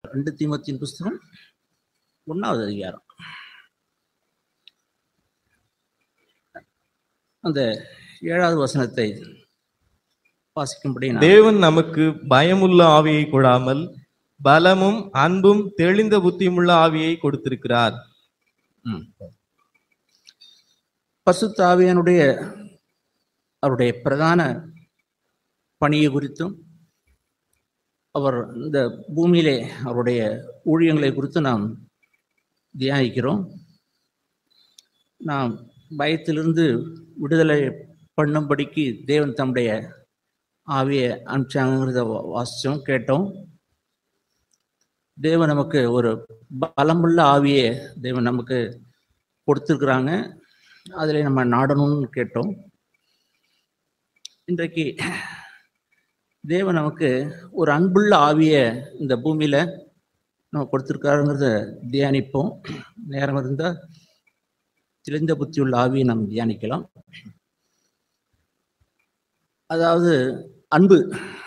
ரெண்டு தீமத்தின் புஸ்தகம் ஒன்றாவது அதிகாரம் அந்த ஏழாவது வசனத்தை வாசிக்கும்படி நான் தேவன் நமக்கு பயமுள்ள ஆவியை கொடாமல் பலமும் அன்பும் தெளிந்த புத்தியுமுள்ள ஆவியை கொடுத்திருக்கிறார் ம். பரிசுத்த ஆவியானுடைய அவருடைய பிரதான பணியை குறித்தும் அவர் இந்த பூமியிலே அவருடைய ஊழியங்களை குறித்து நாம் தியானிக்கிறோம் நாம் பயத்திலிருந்து விடுதலை பண்ணும்படிக்கு தேவன் தம்முடைய ஆவியை அனுப்பிச்சாங்கிறத வா- வாசிச்சோம் கேட்டோம் தேவன் நமக்கு ஒரு பலமுள்ள ஆவியை தேவன் நமக்கு கொடுத்துருக்குறாங்க அதில் நம்ம நாடணும்னு கேட்டோம் இன்றைக்கு தேவன் நமக்கு ஒரு அன்புள்ள ஆவியை இந்த பூமியில் நம்ம கொடுத்துருக்காருங்கிறத தியானிப்போம் நேரம் இருந்தால் தெளிந்த புத்தி உள்ள ஆவியை நாம் தியானிக்கலாம் அதாவது அன்பு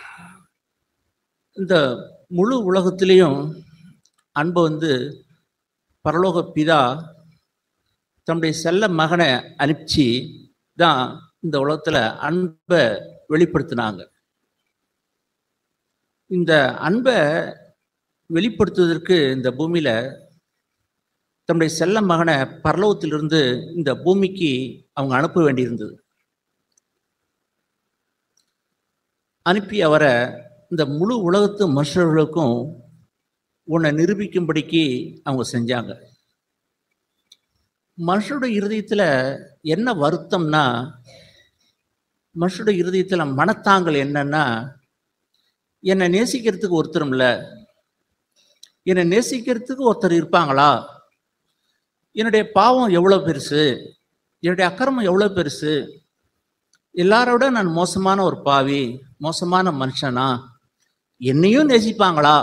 இந்த முழு உலகத்திலையும் அன்பை வந்து பரலோக பிதா தம்முடைய செல்ல மகனை அனுப்பிச்சு தான் இந்த உலகத்துல அன்பை வெளிப்படுத்தினாங்க இந்த அன்பை வெளிப்படுத்துவதற்கு இந்த பூமியில தம்முடைய செல்ல மகனை பரலோகத்திலிருந்து இந்த பூமிக்கு அவங்க அனுப்ப வேண்டியிருந்தது அனுப்பி அவரை இந்த முழு உலகத்து மனுஷர்களுக்கும் உன்னை நிரூபிக்கும்படிக்கு அவங்க செஞ்சாங்க மனுஷனுடைய இருதயத்துல என்ன வருத்தம்னா மனுஷனுடைய இருதயத்துல மனத்தாங்கல் என்னன்னா என்னை நேசிக்கிறதுக்கு ஒருத்தரும் இல்லை என்னை நேசிக்கிறதுக்கு ஒருத்தர் இருப்பாங்களா என்னுடைய பாவம் எவ்வளோ பெருசு என்னுடைய அக்கிரமம் எவ்வளோ பெருசு எல்லாரோட நான் மோசமான ஒரு பாவி மோசமான மனுஷனா என்னையும் நேசிப்பாங்களா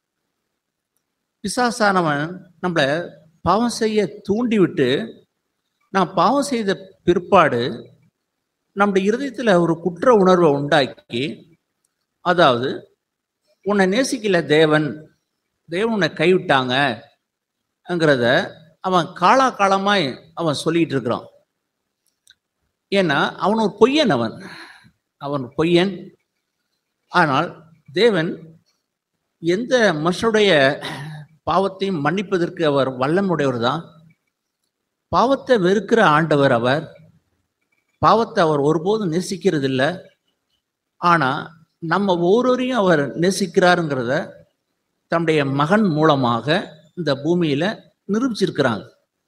பிசாசானவன் நம்மளை பாவம் செய்ய தூண்டி விட்டு நான் பாவம் செய்த பிற்பாடு நம்முடைய இருதயத்தில் ஒரு குற்ற உணர்வை உண்டாக்கி அதாவது உன்னை நேசிக்கல தேவன் தேவன் உன்னை கைவிட்டாங்கங்கிறத அவன் காலா காலமாய் அவன் சொல்லிட்டு இருக்கிறான் ஏன்னா அவன் ஒரு பொய்யன் அவன் அவன் பொய்யன் ஆனால் தேவன் எந்த மனுஷனுடைய பாவத்தையும் மன்னிப்பதற்கு அவர் வல்லமுடையவர் தான் பாவத்தை வெறுக்கிற ஆண்டவர் அவர் பாவத்தை அவர் ஒருபோதும் நேசிக்கிறது இல்லை ஆனால் நம்ம ஒவ்வொருவரையும் அவர் நேசிக்கிறாருங்கிறத தன்னுடைய மகன் மூலமாக இந்த பூமியில நிரூபிச்சிருக்கிறாங்க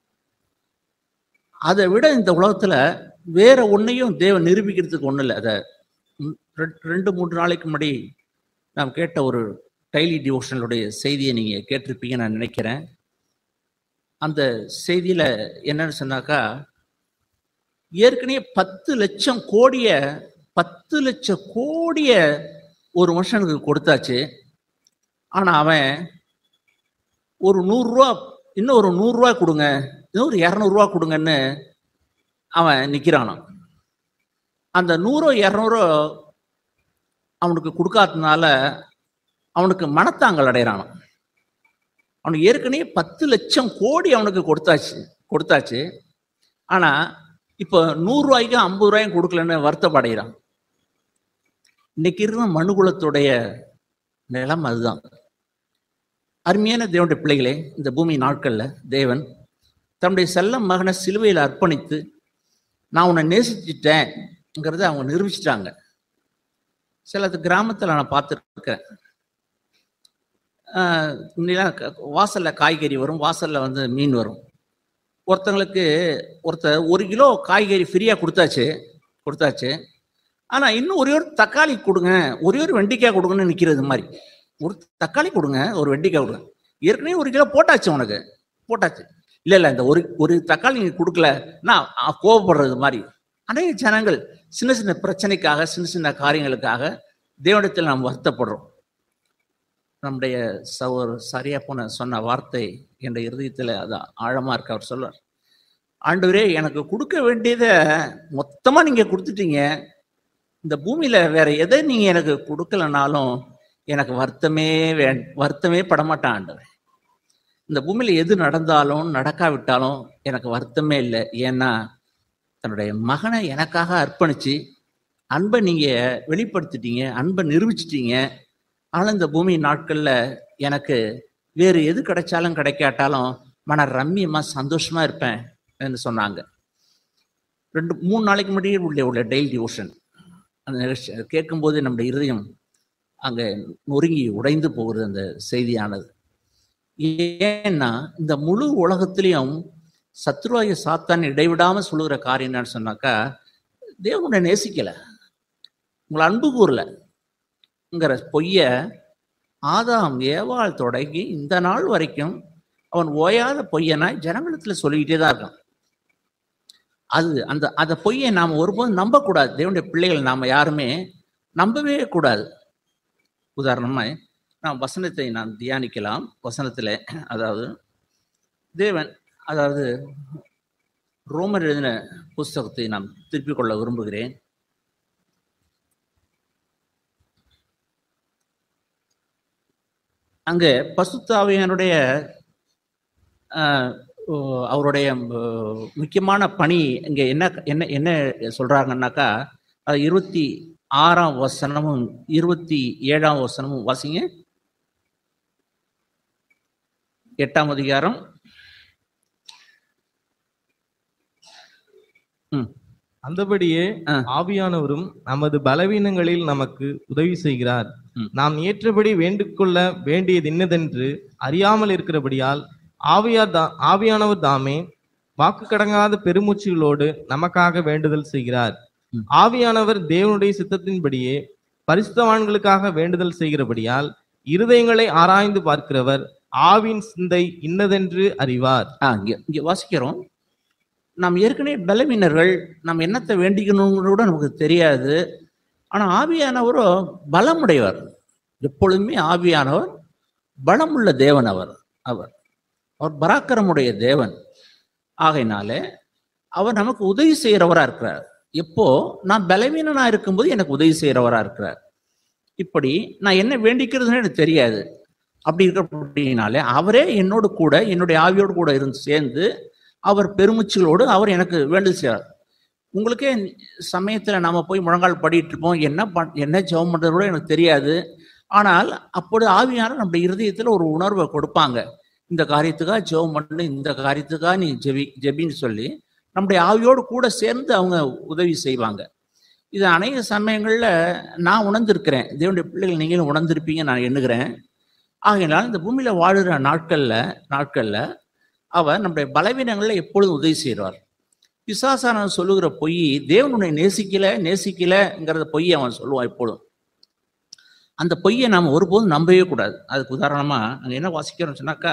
அதை விட இந்த உலகத்துல வேற ஒன்றையும் தேவன் நிரூபிக்கிறதுக்கு ஒன்றும் இல்லை அதை ம், ரெ- ரெண்டு மூன்று நாளைக்கு முன்னாடி நாம் கேட்ட ஒரு டைலி டிவோஷனலுடைய செய்தியை நீங்க கேட்டிருப்பீங்க நான் நினைக்கிறேன் அந்த செய்தியில என்னன்னு சொன்னாக்கா ஏற்கனவே பத்து லட்சம் கோடிய பத்து லட்சம் கோடிய ஒரு மனுஷனுக்கு கொடுத்தாச்சு ஆனா அவன் ஒரு நூறுரூவா இன்னும் ஒரு நூறுரூவா கொடுங்க இன்னும் ஒரு இரநூறுவா கொடுங்கன்னு அவன் நிற்கிறானான் அந்த நூறோ இரநூறோ அவனுக்கு கொடுக்காததுனால அவனுக்கு மனத்தாங்கல் அடைகிறானான் அவனுக்கு ஏற்கனவே பத்து லட்சம் கோடி அவனுக்கு கொடுத்தாச்சு கொடுத்தாச்சு ஆனா இப்போ நூறு ரூபாய்க்கும் ஐம்பது ரூபாயும் கொடுக்கலன்னு வருத்தப்படைகிறான் இன்னைக்கு இருக்கிற மனுகுலத்துடைய நிலம் அதுதான் அருமையான தேவனுடைய பிள்ளைகளே இந்த பூமி நாட்கள்ல தேவன் தன்னுடைய செல்ல மகனை சிலுவையில் அர்ப்பணித்து நான் உன்னை நேசிச்சிட்டேங்கிறத அவங்க நிரூபிச்சிட்டாங்க சில கிராமத்தில் நான் பார்த்துருக்கேன் முன்னெல்லாம் க- வாசல்ல காய்கறி வரும் வாசல்ல வந்து மீன் வரும் ஒருத்தங்களுக்கு ஒருத்தர் ஒரு கிலோ காய்கறி ஃப்ரீயாக கொடுத்தாச்சு கொடுத்தாச்சு ஆனால் இன்னும் ஒரே ஒரு தக்காளி கொடுங்க ஒரே ஒரு வெண்டைக்காய் கொடுங்கன்னு நிற்கிறது மாதிரி ஒரு தக்காளி கொடுங்க ஒரு வெண்டைக்காய் கொடுங்க ஏற்கனவே ஒரு கிலோ போட்டாச்சு உனக்கு போட்டாச்சு இல்லை இல்லை இந்த ஒரு ஒரு தக்காளி நீ கொடுக்கல நான் அ- கோவப்படுறது மாதிரி அநேக ஜனங்கள் சின்ன சின்ன பிரச்சனைக்காக சின்ன சின்ன காரியங்களுக்காக தேவனிடத்தில் நாம் வருத்தப்படுறோம் நம்முடைய சவர் சரியா போன சொன்ன வார்த்தை என்ற இருதயத்தில் அது ஆழமா இருக்கு அவர் சொல்றார் ஆண்டவரே எனக்கு கொடுக்க வேண்டியதை மொத்தமா நீங்க கொடுத்துட்டீங்க இந்த பூமியில வேற எதை நீங்க எனக்கு கொடுக்கலனாலும் எனக்கு வருத்தமே வே வருத்தமே படமாட்டான் ஆண்டவர் இந்த பூமியில எது நடந்தாலும் நடக்காவிட்டாலும் எனக்கு வருத்தமே இல்லை ஏன்னா தன்னுடைய மகனை எனக்காக அர்ப்பணிச்சு அன்பை நீங்க வெளிப்படுத்திட்டீங்க அன்பை நிரூபிச்சிட்டீங்க ஆனால் இந்த பூமி நாட்கள்ல எனக்கு வேறு எது கிடைச்சாலும் கிடைக்காட்டாலும் மன ரம்மியமா சந்தோஷமா இருப்பேன் என்று சொன்னாங்க ரெண்டு மூணு நாளைக்கு முன்னாடியே உள்ள உள்ள டெய்லி டிவோஷன் அந்த நிகழ்ச்சி அதை கேட்கும்போது நம்முடைய இருதயம் அங்கே நொறுங்கி உடைந்து போகிறது அந்த செய்தியானது ஏன்னா இந்த முழு உலகத்திலையும் சத்ருவாய சாத்தான் இடைவிடாம சொல்லுகிற காரியம் என்னன்னு சொன்னாக்கா தேவனுடைய நேசிக்கல உங்களை அன்பு கூறலங்கிற பொய்ய ஆதாம் ஏவாள் தொடங்கி இந்த நாள் வரைக்கும் அவன் ஓயாத பொய்யனாய் ஜனங்களிடத்துல சொல்லிக்கிட்டே தான் இருக்கான் அது அந்த அந்த பொய்யை நாம் ஒருபோதும் நம்பக்கூடாது தேவனுடைய பிள்ளைகள் நாம் யாருமே நம்பவே கூடாது உதாரணமாய் நாம் வசனத்தை நாம் தியானிக்கலாம் வசனத்தில் அதாவது தேவன் அதாவது ரோமர் எழுதின புஸ்தகத்தை நாம் திருப்பிக் கொள்ள விரும்புகிறேன் அங்கே பசுத்தாவியனுடைய அவருடைய அஹ், முக்கியமான பணி இங்க என்ன என்ன என்ன சொல்றாங்கன்னாக்கா அது இருபத்தி ஆறாம் வசனமும் இருபத்தி ஏழாம் வசனமும் வாசிங்க எட்டாம் அதிகாரம் ம் அந்தபடியே ஆ. ஆவியானவரும் நமது பலவீனங்களில் நமக்கு உதவி செய்கிறார் ம். நாம் ஏற்றபடி வேண்டிக்கொள்ள வேண்டியது இன்னதென்று அறியாமல் இருக்கிறபடியால் ஆவியார் தா ஆவியானவர் தாமே வாக்கு கடங்காத பெருமூச்சுகளோடு நமக்காக வேண்டுதல் செய்கிறார் ம். ஆவியானவர் தேவனுடைய சித்தத்தின்படியே பரிசுத்தவான்களுக்காக வேண்டுதல் செய்கிறபடியால் இருதயங்களை ஆராய்ந்து பார்க்கிறவர் ஆவின் சிந்தை இன்னதென்று அறிவார் ஆ இங்க இங்க வாசிக்கிறோம் நாம் ஏற்கனவே பலவீனர்கள் நாம் என்னத்தை வேண்டிக்கணுங்கிறது கூட நமக்கு தெரியாது ஆனா ஆவியானவரோ பலமுடையவர் எப்பொழுதுமே ஆவியானவர் பலமுள்ள தேவன் அவர் அவர் அவர் பராக்கிரமுடைய தேவன் ஆகையினாலே அவர் நமக்கு உதவி செய்கிறவரா இருக்கிறார் எப்போ நான் பலவீனனா இருக்கும்போது எனக்கு உதவி செய்கிறவரா இருக்கிறார் இப்படி நான் என்ன வேண்டிக்கிறதுன்னு எனக்கு தெரியாது அப்படி இருக்கிறபடினாலே அவரே என்னோடு கூட என்னுடைய ஆவியோடு கூட இருந்து சேர்ந்து அவர் பெருமூச்சுகளோடு அவர் எனக்கு வேண்டுதல் செய்வார் உங்களுக்கே சமயத்துல நாம போய் முழங்கால் படிட்டு இருப்போம் என்ன பண் என்ன ஜெபம் பண்றது கூட எனக்கு தெரியாது ஆனால் அப்பொழுது ஆவியான நம்முடைய இருதயத்துல ஒரு உணர்வை கொடுப்பாங்க இந்த காரியத்துக்காக ஜெபம் பண்ணு இந்த காரியத்துக்காக நீ ஜெபி ஜெபின்னு சொல்லி நம்முடைய ஆவியோடு கூட சேர்ந்து அவங்க உதவி செய்வாங்க இது அநேக சமயங்கள்ல நான் உணர்ந்திருக்கிறேன் தேவனுடைய பிள்ளைகள் நீங்களும் உணர்ந்திருப்பீங்க நான் எண்ணுகிறேன் ஆகையினால் இந்த பூமியில வாழுற நாட்கள்ல நாட்கள்ல அவர் நம்முடைய பலவீனங்கள்ல எப்பொழுதும் உதவி செய்வார் பிசாசானவன் சொல்லுகிற பொய் தேவன் உன்னை நேசிக்கல நேசிக்கலங்கிறத பொய் அவன் சொல்லுவான் எப்பொழுதும் அந்த பொய்யை நாம் ஒருபோதும் நம்பவே கூடாது அதுக்கு உதாரணமா அங்க என்ன வாசிக்கிறோம் சொன்னாக்கா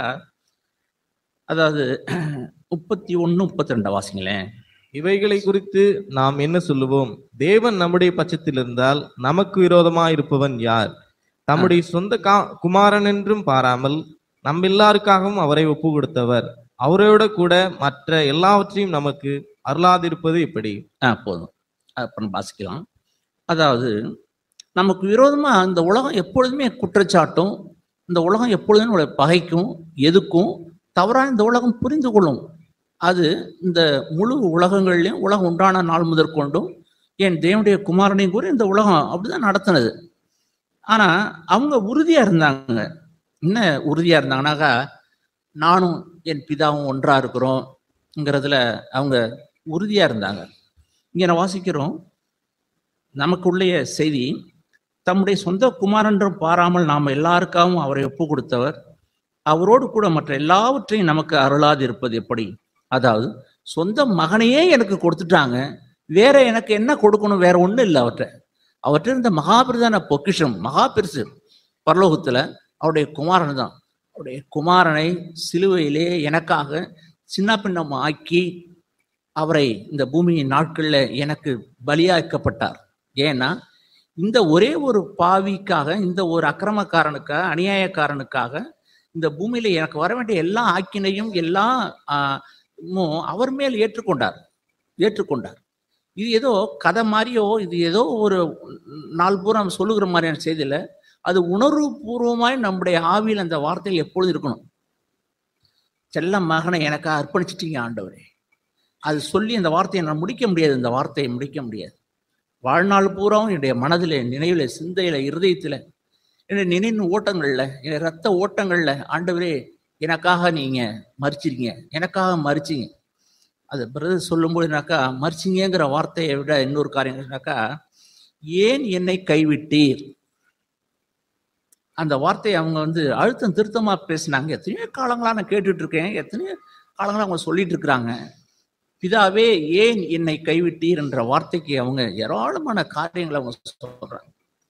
அதாவது முப்பத்தி ஒண்ணு முப்பத்தி ரெண்டா வாசிங்களேன் இவைகளை குறித்து நாம் என்ன சொல்லுவோம் தேவன் நம்முடைய பட்சத்தில் இருந்தால் நமக்கு விரோதமா இருப்பவன் யார் தம்முடைய சொந்த கா குமாரன் என்றும் பாராமல் நம் எல்லாருக்காகவும் அவரை ஒப்பு கொடுத்தவர் அவரோட கூட மற்ற எல்லாவற்றையும் நமக்கு அருளாதிருப்பது எப்படி ஆ போதும் அப்புறம் வாசிக்கலாம் அதாவது நமக்கு விரோதமா இந்த உலகம் எப்பொழுதுமே குற்றச்சாட்டும் இந்த உலகம் எப்பொழுதுமே நம்மளை பகைக்கும் எதுக்கும் தவறான இந்த உலகம் புரிந்து கொள்ளும் அது இந்த முழு உலகங்கள்லையும் உலகம் உண்டான நாள் முதற்கொண்டும் என் தேவனுடைய குமாரனையும் கூட இந்த உலகம் அப்படிதான் நடத்தினது ஆனா அவங்க உறுதியா இருந்தாங்க என்ன உறுதியா இருந்தாங்கன்னாக்கா நானும் என் பிதாவும் ஒன்றா இருக்கிறோம்ங்கிறதுல அவங்க உறுதியா இருந்தாங்க இங்க நான் வாசிக்கிறோம் நமக்குள்ளேய செய்தி தம்முடைய சொந்த குமாரன்றும் பாராமல் நாம் எல்லாருக்காகவும் அவரை ஒப்பு கொடுத்தவர் அவரோடு கூட மற்ற எல்லாவற்றையும் நமக்கு அருளாது இருப்பது எப்படி அதாவது சொந்த மகனையே எனக்கு கொடுத்துட்டாங்க வேற எனக்கு என்ன கொடுக்கணும் வேற ஒண்ணும் இல்லை அவற்றை அவற்றை இருந்த மகாபிரதான பொக்கிஷம் மகா பெருசு பரலோகத்துல அவருடைய குமாரன் தான் அவருடைய குமாரனை சிலுவையிலே எனக்காக சின்ன பின்னம் ஆக்கி அவரை இந்த பூமியின் நாட்கள்ல எனக்கு பலியாக்கப்பட்டார் ஏன்னா இந்த ஒரே ஒரு பாவிக்காக இந்த ஒரு அக்கிரமக்காரனுக்காக அநியாயக்காரனுக்காக இந்த பூமியில எனக்கு வர வேண்டிய எல்லா ஆக்கினையும் எல்லா ஆஹ், மும் அவர் மேல் ஏற்றுக்கொண்டார் ஏற்றுக்கொண்டார் இது ஏதோ கதை மாதிரியோ இது ஏதோ ஒரு நாள் பூரா சொல்லுகிற மாதிரியான செய்தியில அது உணர்வு பூர்வமாய் நம்முடைய ஆவியில் அந்த வார்த்தைகள் எப்பொழுதும் இருக்கணும் செல்ல மகனை எனக்கு அர்ப்பணிச்சிட்டீங்க ஆண்டவரே அது சொல்லி அந்த வார்த்தையை நான் முடிக்க முடியாது இந்த வார்த்தையை முடிக்க முடியாது வாழ்நாள் பூராவும் என்னுடைய மனதில் நினைவில் சிந்தையில இருதயத்தில் என்னுடைய நினைவு ஓட்டங்கள்ல என் ரத்த ஓட்டங்கள்ல ஆண்டவரே எனக்காக நீங்க மறிச்சிருக்கீங்க எனக்காக மறிச்சிங்க அது பிரதர் சொல்லும்போதுனாக்கா மறிச்சிங்கங்கிற வார்த்தையை விட இன்னொரு காரியம் என்னன்னாக்கா ஏன் என்னை கைவிட்டீர் அந்த வார்த்தையை அவங்க வந்து அழுத்தம் திருத்தமா பேசினாங்க எத்தனையோ காலங்களா நான் கேட்டுட்டு இருக்கேன் எத்தனையோ காலங்களா அவங்க சொல்லிட்டு இருக்கிறாங்க பிதாவே ஏன் என்னை கைவிட்டீர் என்ற வார்த்தைக்கு அவங்க ஏராளமான காரியங்களை அவங்க சொல்றாங்க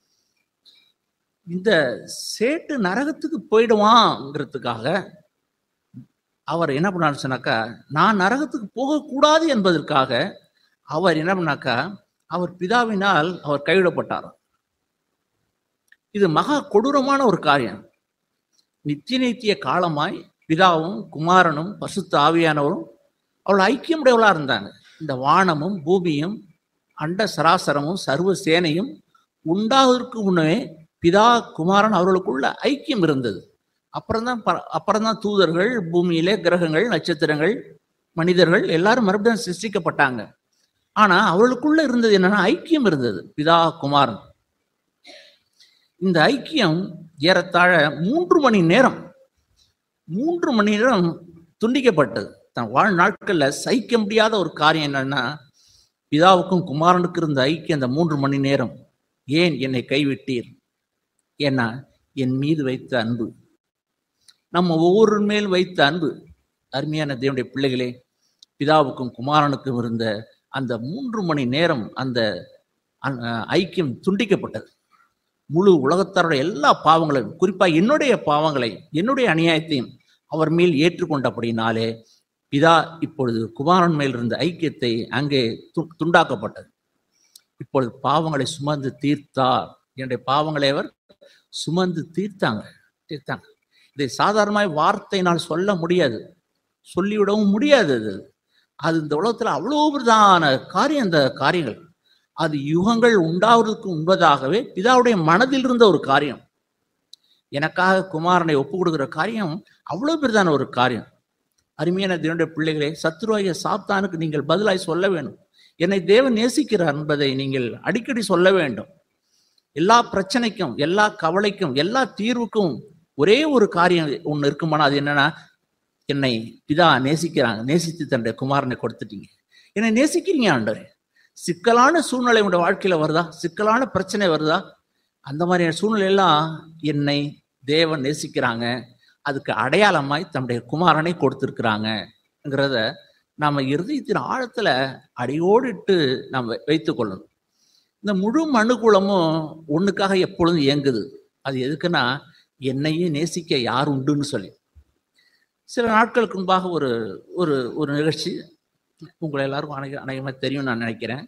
இந்த சேட்டு நரகத்துக்கு போயிடுவாங்கிறதுக்காக அவர் என்ன பண்ணாரு சொன்னாக்கா நான் நரகத்துக்கு போகக்கூடாது என்பதற்காக அவர் என்ன பண்ணாக்கா அவர் பிதாவினால் அவர் கைவிடப்பட்டார் இது மகா கொடூரமான ஒரு காரியம் நித்திய நித்திய காலமாய் பிதாவும் குமாரனும் பசுத்த ஆவியானவரும் அவள் ஐக்கியமுடையவளா இருந்தாங்க இந்த வானமும் பூமியும் அண்ட சராசரமும் சர்வ சேனையும் உண்டாவதற்கு முன்னே பிதா குமாரன் அவர்களுக்குள்ள ஐக்கியம் இருந்தது அப்புறம்தான் ப- அப்புறம்தான் தூதர்கள் பூமியிலே கிரகங்கள் நட்சத்திரங்கள் மனிதர்கள் எல்லாரும் மறுபடியும் சிருஷ்டிக்கப்பட்டாங்க ஆனா அவர்களுக்குள்ள இருந்தது என்னன்னா ஐக்கியம் இருந்தது பிதா குமாரன் இந்த ஐக்கியம் ஏறத்தாழ மூன்று மணி நேரம் மூன்று மணி நேரம் துண்டிக்கப்பட்டது தன் வாழ் நாட்கள்ல சகிக்க முடியாத ஒரு காரியம் என்னன்னா பிதாவுக்கும் குமாரனுக்கு இருந்த ஐக்கியம் அந்த மூன்று மணி நேரம் ஏன் என்னை கைவிட்டீர் ஏன்னா என் மீது வைத்த அன்பு நம்ம ஒவ்வொரு மேல் வைத்த அன்பு அருமையான தேவனுடைய பிள்ளைகளே பிதாவுக்கும் குமாரனுக்கும் இருந்த அந்த மூன்று மணி நேரம் அந்த அஹ், ஐக்கியம் துண்டிக்கப்பட்டது முழு உலகத்தாருடைய எல்லா பாவங்களையும் குறிப்பா என்னுடைய பாவங்களை என்னுடைய அநியாயத்தையும் அவர் மேல் ஏற்றுக்கொண்டபடினாலே பிதா இப்பொழுது குமாரன் மேல் இருந்த ஐக்கியத்தை அங்கே து- துண்டாக்கப்பட்டது இப்பொழுது பாவங்களை சுமந்து தீர்த்தார் என்னுடைய பாவங்களை அவர் சுமந்து தீர்த்தாங்க தீர்த்தாங்க இதை சாதாரணமாய் வார்த்தையினால் சொல்ல முடியாது சொல்லிவிடவும் முடியாது அது அது இந்த உலகத்துல அவ்வளோ பிரதான காரியம் அந்த காரியங்கள் அது யுகங்கள் உண்டாவதற்கு முன்பதாகவே பிதாவுடைய மனதில் இருந்த ஒரு காரியம் எனக்காக குமாரனை ஒப்பு கொடுக்கிற காரியம் அவ்வளவு பெரிதான ஒரு காரியம் அருமையான தேவனுடைய பிள்ளைகளே சத்துருவாகிய சாத்தானுக்கு நீங்கள் பதிலாய் சொல்ல வேண்டும் என்னை தேவன் நேசிக்கிறார் என்பதை நீங்கள் அடிக்கடி சொல்ல வேண்டும் எல்லா பிரச்சனைக்கும் எல்லா கவலைக்கும் எல்லா தீர்வுக்கும் ஒரே ஒரு காரியம் ஒன்று இருக்குமானா அது என்னன்னா என்னை பிதா நேசிக்கிறாங்க நேசித்து தன்னுடைய குமாரனை கொடுத்துட்டீங்க என்னை நேசிக்கிறீங்க ஆண்டவரே சிக்கலான சூழ்நிலை உடைய வாழ்க்கையில வருதா சிக்கலான பிரச்சனை வருதா அந்த மாதிரியான சூழ்நிலை எல்லாம் என்னை தேவன் நேசிக்கிறாங்க அதுக்கு அடையாளமாய் தன்னுடைய குமாரனை கொடுத்திருக்கிறாங்கங்கிறத நாம இருதயத்தின் ஆழத்துல அடியோடிட்டு நாம் வைத்துக் கொள்ளணும் இந்த முழு மனுகுலமும் ஒண்ணுக்காக எப்பொழுதும் இயங்குது அது எதுக்குன்னா என்னையும் நேசிக்க யார் உண்டுன்னு சொல்லி சில நாட்களுக்கு முன்பாக ஒரு ஒரு ஒரு நிகழ்ச்சி உங்களை எல்லாருக்கும் அநேக அநேகமாக தெரியும் நான் நினைக்கிறேன்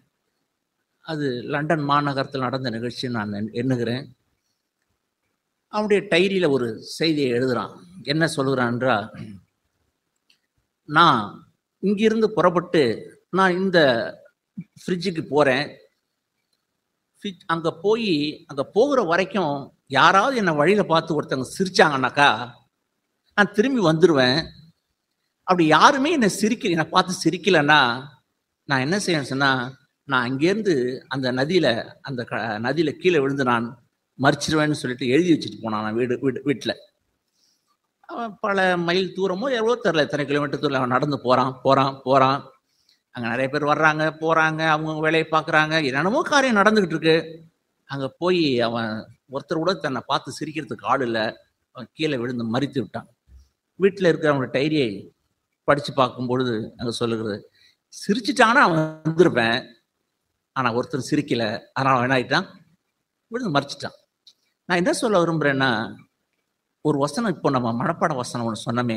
அது லண்டன் மாநகரத்தில் நடந்த நிகழ்ச்சின்னு நான் எண்ணு- எண்ணுகிறேன் அவனுடைய டைரியில ஒரு செய்தியை எழுதுறான் என்ன சொல்லுகிறான் என்றால் நான் இங்கிருந்து புறப்பட்டு நான் இந்த ஃப்ரிட்ஜுக்கு போறேன் ஃப்ரிட்ஜ் அங்க போய் அங்க போகிற வரைக்கும் யாராவது என்னை வழியில பார்த்து ஒருத்தவங்க சிரிச்சாங்கன்னாக்கா நான் திரும்பி வந்துடுவேன் அப்படி யாருமே என்னை சிரிக்க என்னை பார்த்து சிரிக்கலைன்னா நான் என்ன செய்யணும் சொன்னா நான் அங்கேருந்து அந்த நதியில அந்த க நதியில கீழே விழுந்து நான் மறிச்சிருவேன்னு சொல்லிட்டு எழுதி வச்சுட்டு போனான் நான் வீடு வீடு வீட்டில் அவன் பல மைல் தூரமோ எவ்வளோ தெரில எத்தனை கிலோமீட்டர் தூரம் அவன் நடந்து போறான் போறான் போறான் அங்கே நிறைய பேர் வர்றாங்க போறாங்க அவங்க வேலையை பார்க்குறாங்க என்னென்னமோ காரியம் நடந்துகிட்டு இருக்கு அங்கே போய் அவன் ஒருத்தர் கூட தன்னை பார்த்து சிரிக்கிறதுக்கு ஆள் இல்லை அவன் கீழே விழுந்து மறித்து விட்டான் வீட்டில் இருக்கிறவங்க டைரியை படித்து பார்க்கும் பொழுது அங்கே சொல்லுகிறது சிரிச்சிட்டானா அவன் வந்திருப்பேன் ஆனால் ஒருத்தர் சிரிக்கல அதனால் அவன் என்ன ஆயிட்டான் விழுந்து மறிச்சிட்டான் நான் என்ன சொல்ல விரும்புகிறேன்னா ஒரு வசனம் இப்போ நம்ம மனப்பாட வசனம் ஒன்று சொன்னமே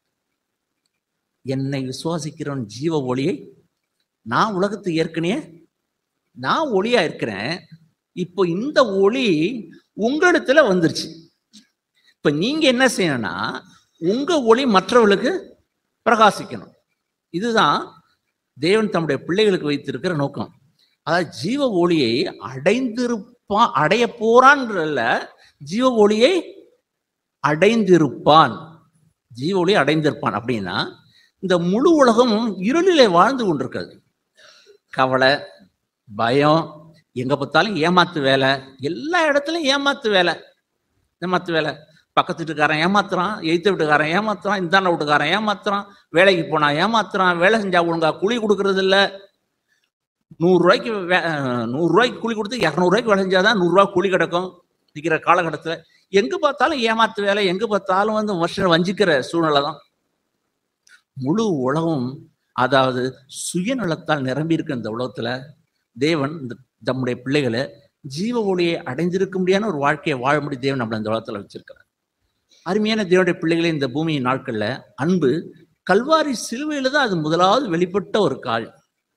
என்னை விசுவாசிக்கிறவன் ஜீவ ஒளியை நான் உலகத்துக்கு ஏற்கனவே நான் ஒளியா இருக்கிறேன் இப்போ இந்த ஒளி உங்களிடத்துல வந்துருச்சு இப்ப நீங்க என்ன செய்யணும்னா உங்க ஒளி மற்றவர்களுக்கு பிரகாசிக்கணும் இதுதான் தேவன் தம்முடைய பிள்ளைகளுக்கு வைத்திருக்கிற நோக்கம் அதாவது ஜீவ ஒளியை அடைந்திரு அடைப்பா அடைய போறான்றல்ல ஜீவ ஒளியை அடைந்திருப்பான் ஜீவ ஒளி அடைந்திருப்பான் அப்படின்னா இந்த முழு உலகமும் இருளிலே வாழ்ந்து கொண்டிருக்கிறது கவலை பயம் எங்க பார்த்தாலும் ஏமாத்து வேலை எல்லா இடத்துலயும் ஏமாத்து வேலை ஏமாத்து வேலை பக்கத்து வீட்டுக்காரன் ஏமாத்துறான் எய்த்த வீட்டுக்காரன் ஏமாத்துறான் இந்தாண்ட வீட்டுக்காரன் ஏமாத்துறான் வேலைக்கு போனா ஏமாத்துறான் வேலை செஞ்சா ஒழுங்கா கூலி கொடுக்கறது இல்ல நூறு ரூபாய்க்கு வே- அஹ் நூறு ரூபாய்க்கு கூலி கொடுத்து இரநூறுவாய்க்கு வேலை செஞ்சாதான் நூறு ரூபாய் கூலி கிடைக்கும் நிற்கிற காலகட்டத்துல எங்க பார்த்தாலும் ஏமாத்து வேலை எங்க பார்த்தாலும் வந்து மனுஷனை வஞ்சிக்கிற சூழ்நிலை தான் முழு உலகம் அதாவது சுயநலத்தால் நிரம்பி இருக்க இந்த உலகத்துல தேவன் இந்த தம்முடைய பிள்ளைகளை ஜீவ ஒளியை அடைந்திருக்க முடியாத ஒரு வாழ்க்கையை வாழ முடியும் தேவன் நம்மளை இந்த உலகத்துல வச்சிருக்கிறார் அருமையான தேவனுடைய பிள்ளைகளே இந்த பூமியின் நாட்கள்ல அன்பு கல்வாரி சிலுவையில தான் அது முதலாவது வெளிப்பட்ட ஒரு கால்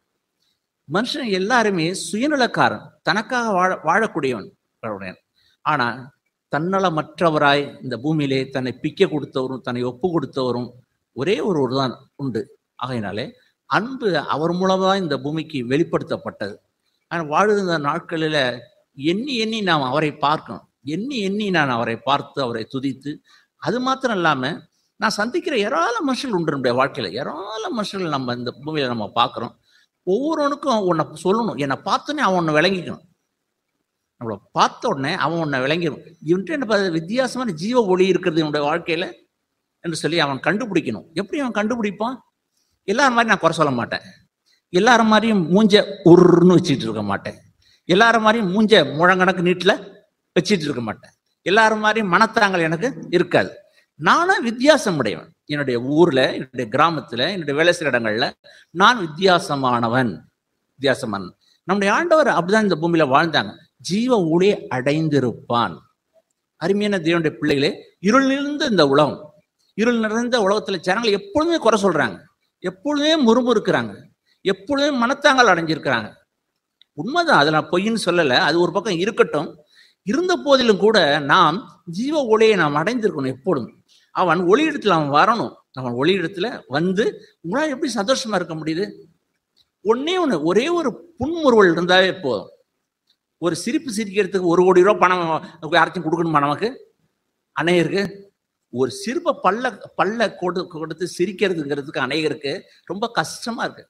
மனுஷன் எல்லாருமே சுயநலக்காரன் தனக்காக வாழ வாழக்கூடியவன் கடவுளன். ஆனா தன்னலமற்றவராய் இந்த பூமியிலே தன்னை பிக்க கொடுத்தவரும் தன்னை ஒப்பு கொடுத்தவரும் ஒரே ஒருவர் தான் உண்டு ஆகையினாலே அன்பு அவர் மூலமா இந்த பூமிக்கு வெளிப்படுத்தப்பட்டது ஆனால் வாழுகிற நாட்களில எண்ணி எண்ணி நாம் அவரை பார்க்கணும் எண்ணி எண்ணி நான் அவரை பார்த்து அவரை துதித்து அது மாத்திரம் இல்லாம நான் சந்திக்கிற ஏராள மனுஷர்கள் உண்டு நம்முடைய வாழ்க்கையில ஏராள மனுஷர்கள் நம்ம இந்த பூமியில நம்ம பார்க்கிறோம் ஒவ்வொருவனுக்கும் உன்னை சொல்லணும் என்னை பார்த்தோன்னே அவன் உன்னை விளங்கிக்கணும் நம்மளை பார்த்த உடனே அவன் உன்னை விளங்கிடும் இவன்ட்டு என்ன பா- வித்தியாசமான ஜீவ ஒளி இருக்கிறது என்னுடைய வாழ்க்கையில என்று சொல்லி அவன் கண்டுபிடிக்கணும் எப்படி அவன் கண்டுபிடிப்பான் எல்லாரும் மாதிரி நான் குறை சொல்ல மாட்டேன் எல்லாரும் மாதிரியும் மூஞ்ச உருன்னு வச்சுட்டு இருக்க மாட்டேன் எல்லாரும் மாதிரியும் மூஞ்ச முழங்கணக்கு நீட்டில் வச்சிட்டு இருக்க மாட்டேன் எல்லாரும் மாதிரியும் மனத்தாங்கள் எனக்கு இருக்காது நானும் வித்தியாசம் உடையவன் என்னுடைய ஊர்ல என்னுடைய கிராமத்துல என்னுடைய வேலை செய்கிற இடங்கள்ல நான் வித்தியாசமானவன் வித்தியாசமானவன் நம்முடைய ஆண்டவர் அப்படிதான் இந்த பூமியில வாழ்ந்தாங்க ஜீவ ஒளி அடைந்திருப்பான் அருமையான தேவனுடைய பிள்ளைகளே இருள் நிறைந்த இந்த உலகம் இருள் நிறைந்த உலகத்துல ஜனங்கள் எப்பொழுதுமே குறை சொல்றாங்க எப்பொழுதுமே முறுமுறுக்கிறாங்க எப்பொழுதுமே மனத்தாங்கல் அடைஞ்சிருக்கிறாங்க உண்மைதான் அது நான் பொய்ன்னு சொல்லல அது ஒரு பக்கம் இருக்கட்டும் இருந்த போதிலும் கூட நாம் ஜீவ ஒளியை நாம் அடைந்திருக்கணும் எப்பொழுதும் அவன் ஒளி இடத்துல அவன் வரணும் அவன் ஒளி இடத்துல வந்து உங்களால் எப்படி சந்தோஷமா இருக்க முடியுது ஒன்னே ஒண்ணு ஒரே ஒரு புன்முறுவல் இருந்தாவே போதும் ஒரு சிரிப்பு சிரிக்கிறதுக்கு ஒரு கோடி ரூபாய் பணம் யாராச்சும் கொடுக்கணுமா நமக்கு அநேகருக்கு ஒரு சிரிப்பை பல்ல பல்ல கொடு கொடுத்து சிரிக்கிறதுங்கிறதுக்கு அநேகருக்கு ரொம்ப கஷ்டமா இருக்கு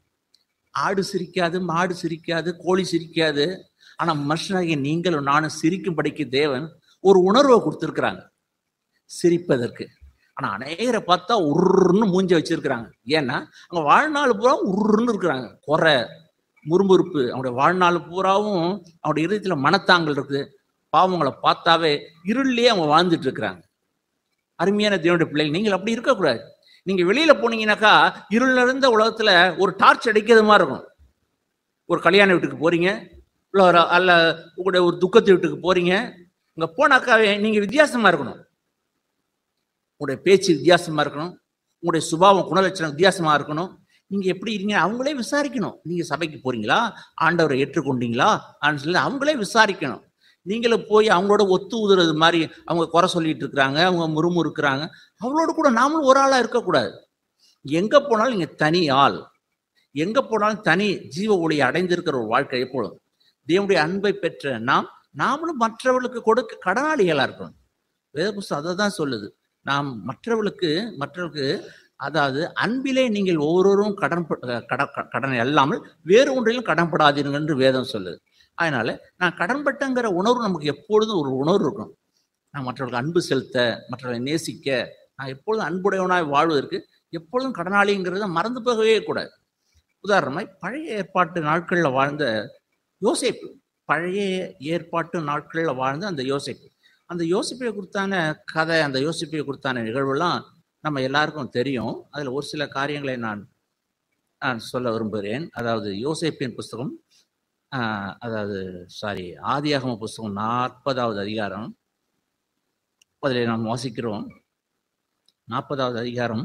ஆடு சிரிக்காது மாடு சிரிக்காது கோழி சிரிக்காது ஆனா மனுஷனாகிய நீங்களும் நானும் சிரிக்கும்படிக்கு தேவன் ஒரு உணர்வை கொடுத்துருக்குறாங்க சிரிப்பதற்கு ஆனா அநேகரை பார்த்தா உருன்னு மூஞ்ச வச்சிருக்கிறாங்க ஏன்னா அவங்க வாழ்நாள் பூரா உருன்னு இருக்கிறாங்க குறை முறுமுறுப்பு அவங்களுடைய வாழ்நாள் பூராவும் அவருடைய இதயத்துல மனத்தாங்கல் இருக்குது பாவங்களை பார்த்தாவே இருள்லயே அவங்க வாழ்ந்துட்டு இருக்கிறாங்க அருமையான தேவனுடைய பிள்ளைகள் நீங்கள் அப்படி இருக்கக்கூடாது நீங்க வெளியில போனீங்கன்னாக்கா இருள் நிறைந்த உலகத்துல ஒரு டார்ச் அடிக்கிறது மாதிரி இருக்கும் ஒரு கல்யாண வீட்டுக்கு போறீங்க இல்ல ஒரு அல்ல உங்களுடைய ஒரு துக்கத்து வீட்டுக்கு போறீங்க இங்க போனாக்காவே நீங்க வித்தியாசமா இருக்கணும் உங்களுடைய பேச்சு வித்தியாசமா இருக்கணும் உங்களுடைய சுபாவம் குணலட்சணம் வித்தியாசமா இருக்கணும் நீங்க எப்படி இருக்கீங்க அவங்களே விசாரிக்கணும் நீங்க சபைக்கு போறீங்களா ஆண்டவரை ஏற்றுக்கொண்டீங்களா அப்படின்னு சொல்லி அவங்களே விசாரிக்கணும் நீங்களும் போய் அவங்களோட ஒத்து உதுறது மாதிரி அவங்க குறை சொல்லிட்டு இருக்கிறாங்க அவங்க முறுமுறுக்கிறாங்க அவங்களோட கூட நாமளும் ஒரு ஆளா இருக்கக்கூடாது எங்க போனாலும் நீங்க தனி ஆள் எங்க போனாலும் தனி ஜீவ ஒளியை அடைந்திருக்கிற ஒரு வாழ்க்கை எப்பொழுதும் தேவனுடைய அன்பை பெற்ற நாம் நாமளும் மற்றவர்களுக்கு கொடுக்க கடனாளிகளா இருக்கணும் வேத புஸ்தகம் அதை தான் சொல்லுது நாம் மற்றவர்களுக்கு மற்றவர்களுக்கு அதாவது அன்பிலே நீங்கள் ஒவ்வொருவரும் கடன் ப- கட க- கடன் அல்லாமல் வேறு ஒன்றிலும் கடன்படாதீர்கள் என்று வேதம் சொல்லுது அதனால நான் கடன்பட்டங்கிற உணர்வு நமக்கு எப்பொழுதும் ஒரு உணர்வு இருக்கும் நான் மற்றவர்களுக்கு அன்பு செலுத்த மற்றவர்களை நேசிக்க நான் எப்பொழுதும் அன்புடையவனாய் வாழ்வதற்கு எப்பொழுதும் கடனாளிங்கிறத மறந்து போகவே கூடாது உதாரணமாய் பழைய ஏற்பாட்டு நாட்களில் வாழ்ந்த யோசேப்பு பழைய ஏற்பாட்டு நாட்களில் வாழ்ந்த அந்த யோசேப்பு அந்த யோசிப்பை குறித்தான கதை அந்த யோசிப்பை குறித்தான நிகழ்வுலாம் நம்ம எல்லாருக்கும் தெரியும் அதில் ஒரு சில காரியங்களை நான் நான் சொல்ல விரும்புகிறேன் அதாவது யோசேப்பின் புஸ்தகம் ஆஹ், அதாவது சாரி ஆதியாகம புஸ்தகம் நாற்பதாவது அதிகாரம் அதில் நாம் வாசிக்கிறோம் நாற்பதாவது அதிகாரம்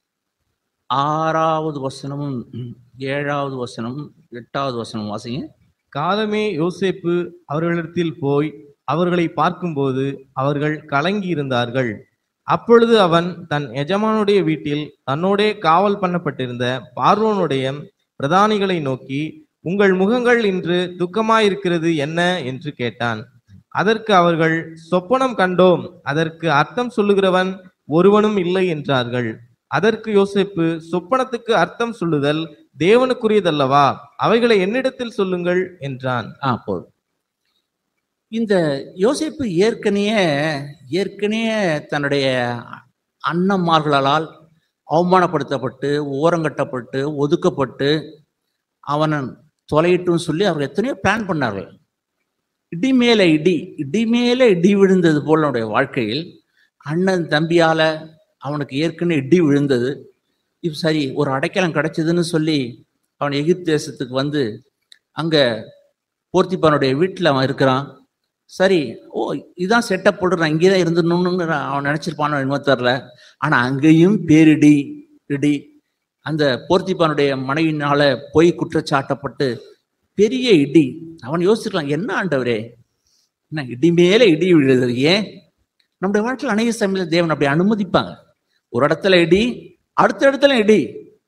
ஆறாவது வசனமும் ம், ஏழாவது வசனமும் எட்டாவது வசனமும் வாசிங்க காலமே யோசேப்பு அவர்களிடத்தில் போய் அவர்களை பார்க்கும்போது அவர்கள் கலங்கி இருந்தார்கள் அப்பொழுது அவன் தன் எஜமானுடைய வீட்டில் தன்னோடே காவல் பண்ணப்பட்டிருந்த பார்வோனுடைய பிரதானிகளை நோக்கி உங்கள் முகங்கள் இன்று துக்கமாயிருக்கிறது என்ன என்று கேட்டான் அதற்கு அவர்கள் சொப்பனம் கண்டோம் அதற்கு அர்த்தம் சொல்லுகிறவன் ஒருவனும் இல்லை என்றார்கள் அதற்கு யோசேப்பு சொப்பனத்துக்கு அர்த்தம் சொல்லுதல் தேவனுக்குரியதல்லவா அவைகளை என்னிடத்தில் சொல்லுங்கள் என்றான் ஆ போதும் இந்த யோசிப்பு ஏற்கனவே ஏற்கனவே தன்னுடைய அண்ணன்மார்களால் அவமானப்படுத்தப்பட்டு ஓரங்கட்டப்பட்டு ஒதுக்கப்பட்டு அவனை தொலையிட்டும் சொல்லி அவர் எத்தனையோ பிளான் பண்ணார்கள் இடி மேல இடி இடி மேல இடி விழுந்தது போல அவனுடைய வாழ்க்கையில் அண்ணன் தம்பியால அவனுக்கு ஏற்கனவே இடி விழுந்தது இப்போ சரி ஒரு அடைக்கலம் கிடைச்சதுன்னு சொல்லி அவன் எகிப்து தேசத்துக்கு வந்து அங்க போர்த்திப்பானுடைய வீட்டில் அவன் இருக்கிறான் சரி ஓ இதான் செட்டப் போட்டு நான் இங்கே தான் இருந்துடணும்னு அவன் நினைச்சிருப்பானோ என்னமோ தெரில ஆனா அங்கேயும் பேரிடி இடி அந்த போர்த்திப்பானுடைய மனைவினால பொய் குற்றச்சாட்டப்பட்டு பெரிய இடி அவன் யோசிச்சிருக்கலாம் என்ன ஆண்டவரே என்ன இடி மேல இடி விழுது ஏன் நம்முடைய வாழ்க்கையில் அநேக சமயத்தில் தேவன் அப்படி அனுமதிப்பாங்க ஒரு இடத்துல இடி அடுத்த இடத்துல இடி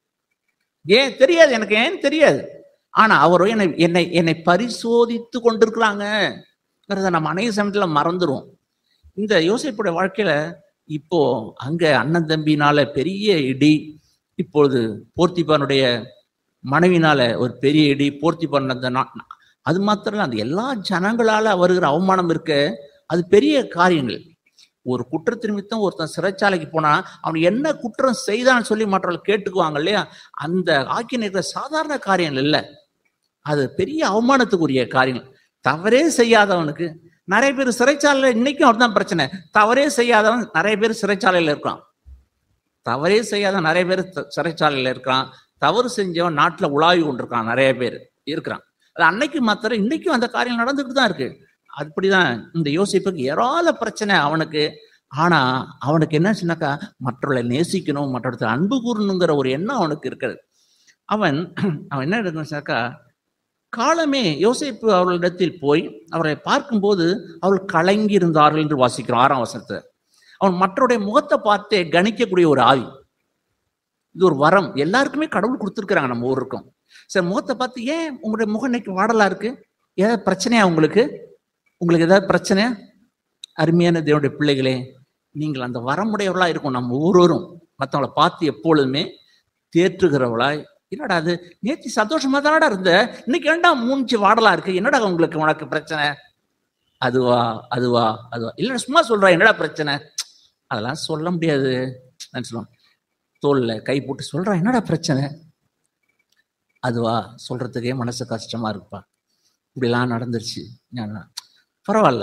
ஏன் தெரியாது எனக்கு ஏன் தெரியாது ஆனா அவரும் என்னை என்னை என்னை பரிசோதித்து கொண்டிருக்கிறாங்கிறத நம்ம அநேக சமயத்துல மறந்துடும் இந்த யோசிப்புடைய வாழ்க்கையில இப்போ அங்க அண்ணன் தம்பினால பெரிய இடி இப்பொழுது போர்த்திப்பானுடைய மனைவினால ஒரு பெரிய இடி போர்த்திப்பான் அந்த நா- அது மாத்திரம் இல்ல, அந்த எல்லா ஜனங்களால வருகிற அவமானம் இருக்க அது பெரிய காரியங்கள் ஒரு குற்றத்தின் நிமித்தம் ஒருத்தன் சிறைச்சாலைக்கு போனா அவன் என்ன குற்றம் செய்தான்னு சொல்லி மற்றவர்கள் கேட்டுக்குவாங்க இல்லையா அந்த ஆக்கிய இருக்கிற சாதாரண காரியங்கள் இல்லை அது பெரிய அவமானத்துக்குரிய காரியங்கள் தவறே செய்யாதவனுக்கு நிறைய பேர் சிறைச்சாலையில இன்னைக்கும் அவர்தான் பிரச்சனை தவறே செய்யாதவன் நிறைய பேர் சிறைச்சாலையில இருக்கான் தவறே செய்யாத நிறைய பேர் த- சிறைச்சாலையில இருக்கான் தவறு செஞ்சவன் நாட்டுல உலாவி கொண்டிருக்கான் நிறைய பேர் இருக்கிறான் அது அன்னைக்கு மாத்திரம் இன்னைக்கும் அந்த காரியம் நடந்துகிட்டு தான் இருக்கு அப்படிதான் இந்த யோசிப்புக்கு ஏராள பிரச்சனை அவனுக்கு ஆனா அவனுக்கு என்ன சொன்னாக்கா மற்றவர்களை நேசிக்கணும் மற்றவர்களை அன்பு கூறணுங்கிற ஒரு எண்ணம் அவனுக்கு இருக்கிறது அவன் அவன் என்ன எடுக்கணும்னாக்கா காலமே யோசிப்பு அவர்களிடத்தில் போய் அவரை பார்க்கும்போது அவர்கள் கலங்கி இருந்தார்கள் என்று வாசிக்கிறோம் ஆறாம் வசனத்தை அவன் மற்றவருடைய முகத்தை பார்த்தே கணிக்கக்கூடிய ஒரு ஆவி இது ஒரு வரம் எல்லாருக்குமே கடவுள் கொடுத்துருக்குறாங்க நம்ம ஊருக்கும் சரி முகத்தை பார்த்து ஏன் உங்களுடைய முகம் இன்னைக்கு வாடலா இருக்கு ஏதாவது பிரச்சனையா உங்களுக்கு உங்களுக்கு ஏதாவது பிரச்சனை அருமையான தேவனுடைய பிள்ளைகளே நீங்கள் அந்த வரமுடையவர்களா இருக்கும் நம்ம ஒவ்வொருவரும் மற்றவங்களை பார்த்து எப்பொழுதுமே தேற்றுகிறவளாய் என்னடா அது நேத்தி சந்தோஷமா தானடா இருந்த இன்னைக்கு ஏன்டா மூஞ்சி வாடலா இருக்கு என்னடா உங்களுக்கு உனக்கு பிரச்சனை அதுவா அதுவா அதுவா இல்ல சும்மா சொல்றா என்னடா பிரச்சனை அதெல்லாம் சொல்ல முடியாது நான் சொல்லுவேன் தோல்ல கை போட்டு சொல்றா என்னடா பிரச்சனை அதுவா சொல்றதுக்கே மனசு கஷ்டமா இருக்குப்பா இப்படிலாம் நடந்துருச்சு ஞானா, பரவாயில்ல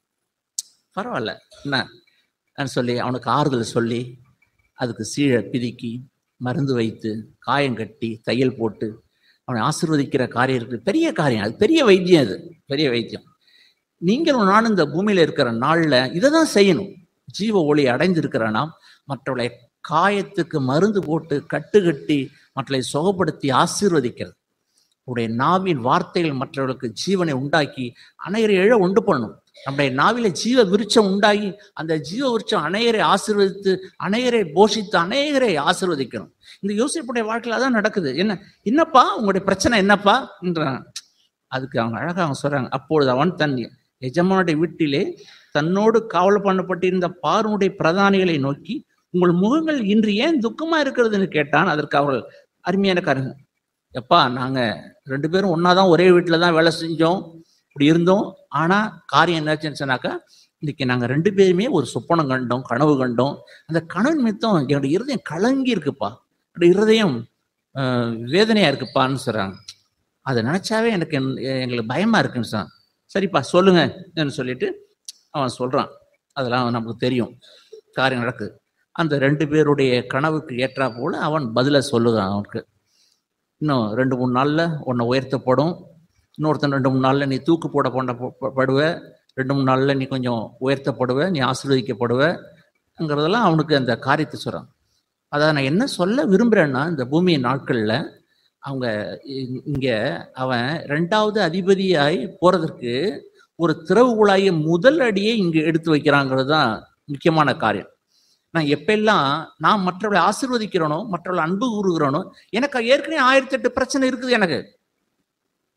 பரவாயில்ல என்ன நான் சொல்லி அவனுக்கு ஆறுதல் சொல்லி அதுக்கு சீழை பிதுக்கி மருந்து வைத்து காயம் கட்டி தையல் போட்டு அவனை ஆசீர்வதிக்கிற காரியம் இருக்கு பெரிய காரியம் அது பெரிய வைத்தியம் அது பெரிய வைத்தியம் நீங்களும் நானும் இந்த பூமியில இருக்கிற நாள்ல இதை தான் செய்யணும் ஜீவ ஒளி அடைந்திருக்கிற நாம் மற்றவர்களை காயத்துக்கு மருந்து போட்டு கட்டு கட்டி மற்றவர்களை சுகப்படுத்தி ஆசீர்வதிக்கிறது உடைய நாவின் வார்த்தைகள் மற்றவர்களுக்கு ஜீவனை உண்டாக்கி அனைவரை எழ உண்டு பண்ணணும் நம்முடைய நாவில ஜீவ விருட்சம் உண்டாகி அந்த ஜீவ விருட்சம் அநேகரை ஆசீர்வதித்து அநேகரை போஷித்து அநேகரை ஆசீர்வதிக்கணும் இந்த யோசிப்புடைய வாழ்க்கையில தான் நடக்குது என்ன என்னப்பா உங்களுடைய பிரச்சனை என்னப்பா என்றான் அதுக்கு அவங்க அழகா அவங்க சொல்றாங்க அப்பொழுது அவன் தன் எஜமானுடைய வீட்டிலே தன்னோடு காவல் பண்ணப்பட்டிருந்த பார்வனுடைய பிரதானிகளை நோக்கி உங்கள் முகங்கள் இன்று ஏன் துக்கமா இருக்கிறதுன்னு கேட்டான் அதற்கு அவர்கள் அருமையான காரணம் எப்பா நாங்க ரெண்டு பேரும் ஒன்னாதான் ஒரே வீட்டுல தான் வேலை செஞ்சோம் இப்படி இருந்தோம் ஆனா காரியம் என்னாச்சுன்னு சொன்னாக்கா இன்னைக்கு நாங்க ரெண்டு பேருமே ஒரு சொப்பனம் கண்டோம் கனவு கண்டோம் அந்த கனவு நிமித்தம் என்னுடைய இருதயம் கலங்கி இருக்குப்பா என்னுடைய இருதயம் ஆஹ், வேதனையா இருக்குப்பான்னு சொல்றாங்க அதை நினைச்சாவே எனக்கு என்- எங்களுக்கு பயமா இருக்குன்னு சொன்னான் சரிப்பா சொல்லுங்க ன்னு சொல்லிட்டு அவன் சொல்றான் அதெல்லாம் நமக்கு தெரியும் காரியம் நடக்குது அந்த ரெண்டு பேருடைய கனவுக்கு ஏற்றா போல அவன் பதில சொல்லுகிறான் அவனுக்கு இன்னும் ரெண்டு மூணு நாள்ல உன்னை உயர்த்தப்படும் இன்னொருத்தன் ரெண்டு மூணு நாள்ல நீ தூக்கு போட போண்ட படுவ ரெண்டு மூணு நாள்ல நீ கொஞ்சம் உயர்த்தப்படுவ நீ ஆசீர்வதிக்கப்படுவங்கிறதெல்லாம் அவனுக்கு அந்த காரியத்தை சொல்றான் அதாவது நான் என்ன சொல்ல விரும்புறேன்னா இந்த பூமி நாட்கள்ல அவங்க இ- இங்க அவன் ரெண்டாவது அதிபதியாய் போறதற்கு ஒரு திறவுகுழாய முதல் அடியை இங்க எடுத்து வைக்கிறாங்கிறது தான் முக்கியமான காரியம் நான் எப்பெல்லாம் நான் மற்றவர்களை ஆசீர்வதிக்கிறேனோ மற்றவர்களை அன்பு கூறுகிறேனோ எனக்கு ஏற்கனவே ஆயிரத்தி எட்டு பிரச்சனை இருக்குது எனக்கு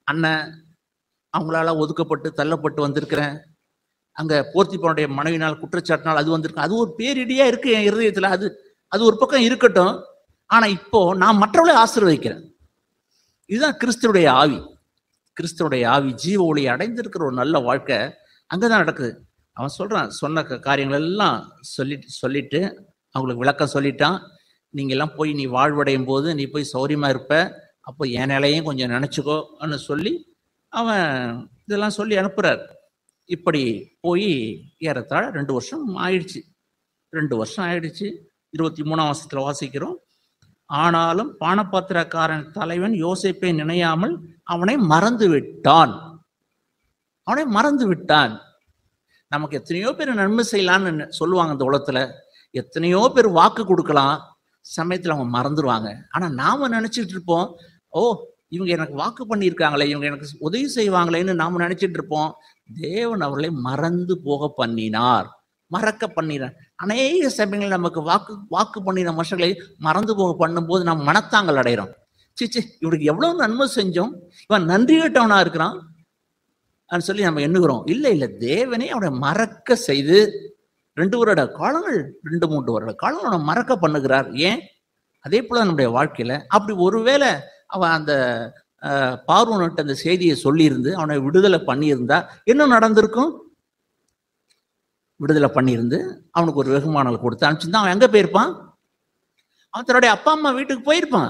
அண்ணன் அவங்களால ஒதுக்கப்பட்டு தள்ளப்பட்டு வந்திருக்கிறேன் அங்க போர்த்திப்பனுடைய மனைவினால் குற்றச்சாட்டினால் அது வந்திருக்கு அது ஒரு பேரிடியா இருக்கு என் இருதயத்துல அது அது ஒரு பக்கம் இருக்கட்டும் ஆனா இப்போ நான் மற்றவர்களை ஆசீர்வதிக்கிறேன் இதுதான் கிறிஸ்துடைய ஆவி கிறிஸ்துடைய ஆவி ஜீவ ஒளி அடைந்திருக்கிற ஒரு நல்ல வாழ்க்கை அங்கதான் நடக்குது அவன் சொல்றான் சொன்ன க- காரியங்கள் எல்லாம் சொல்லிட்டு சொல்லிட்டு அவங்களுக்கு விளக்கம் சொல்லிட்டான் நீங்க எல்லாம் போய் நீ வாழ்வடையும் போது நீ போய் சௌரியமா இருப்ப அப்போ என் நிலையும் கொஞ்சம் நினைச்சுக்கோன்னு சொல்லி அவன் இதெல்லாம் சொல்லி அனுப்புறார் இப்படி போய் ஏறத்தாழ ரெண்டு வருஷம் ஆயிடுச்சு ரெண்டு வருஷம் ஆயிடுச்சு இருபத்தி மூணாம் வருஷத்துல வாசிக்கிறோம் ஆனாலும் பானபாத்திரக்காரன் தலைவன் யோசேப்பை நினையாமல் அவனை மறந்து விட்டான் அவனை மறந்து விட்டான் நமக்கு எத்தனையோ பேர் நன்மை செய்யலாம்னு நெ- சொல்லுவாங்க இந்த உலகத்துல எத்தனையோ பேர் வாக்கு கொடுக்கலாம் சமயத்துல அவங்க மறந்துடுவாங்க ஆனா நாம நினைச்சிட்டு இருப்போம் ஓ இவங்க எனக்கு வாக்கு பண்ணியிருக்காங்களே இவங்க எனக்கு உதவி செய்வாங்களேன்னு நாம நினைச்சிட்டு இருப்போம் தேவன் அவர்களை மறந்து போக பண்ணினார் மறக்க பண்ணினார் அநேக சமயங்கள் நமக்கு வாக்கு வாக்கு பண்ணின மனுஷங்களை மறந்து போக பண்ணும்போது நாம் மனத்தாங்கல் அடைகிறோம் சிச்சி இவனுக்கு எவ்வளவு நன்மை செஞ்சோம் இவன் நன்றி கேட்டவனா இருக்கிறான் அப்படின்னு சொல்லி நம்ம எண்ணுகிறோம் இல்லை இல்லை தேவனே அவனை மறக்க செய்து ரெண்டு வருட காலங்கள் ரெண்டு மூன்று வருட காலங்கள் அவனை மறக்க பண்ணுகிறார் ஏன் அதே போல நம்முடைய வாழ்க்கையில அப்படி ஒருவேளை அவன் அந்த அஹ், பார்வோன்கிட்ட அந்த செய்தியை சொல்லியிருந்து அவனை விடுதலை பண்ணியிருந்தா என்ன நடந்திருக்கும் விடுதலை பண்ணியிருந்து அவனுக்கு ஒரு வெகுமானல் கொடுத்து அனுப்பிச்சிருந்தா அவன் எங்க போயிருப்பான் அவன் தன்னுடைய அப்பா அம்மா வீட்டுக்கு போயிருப்பான்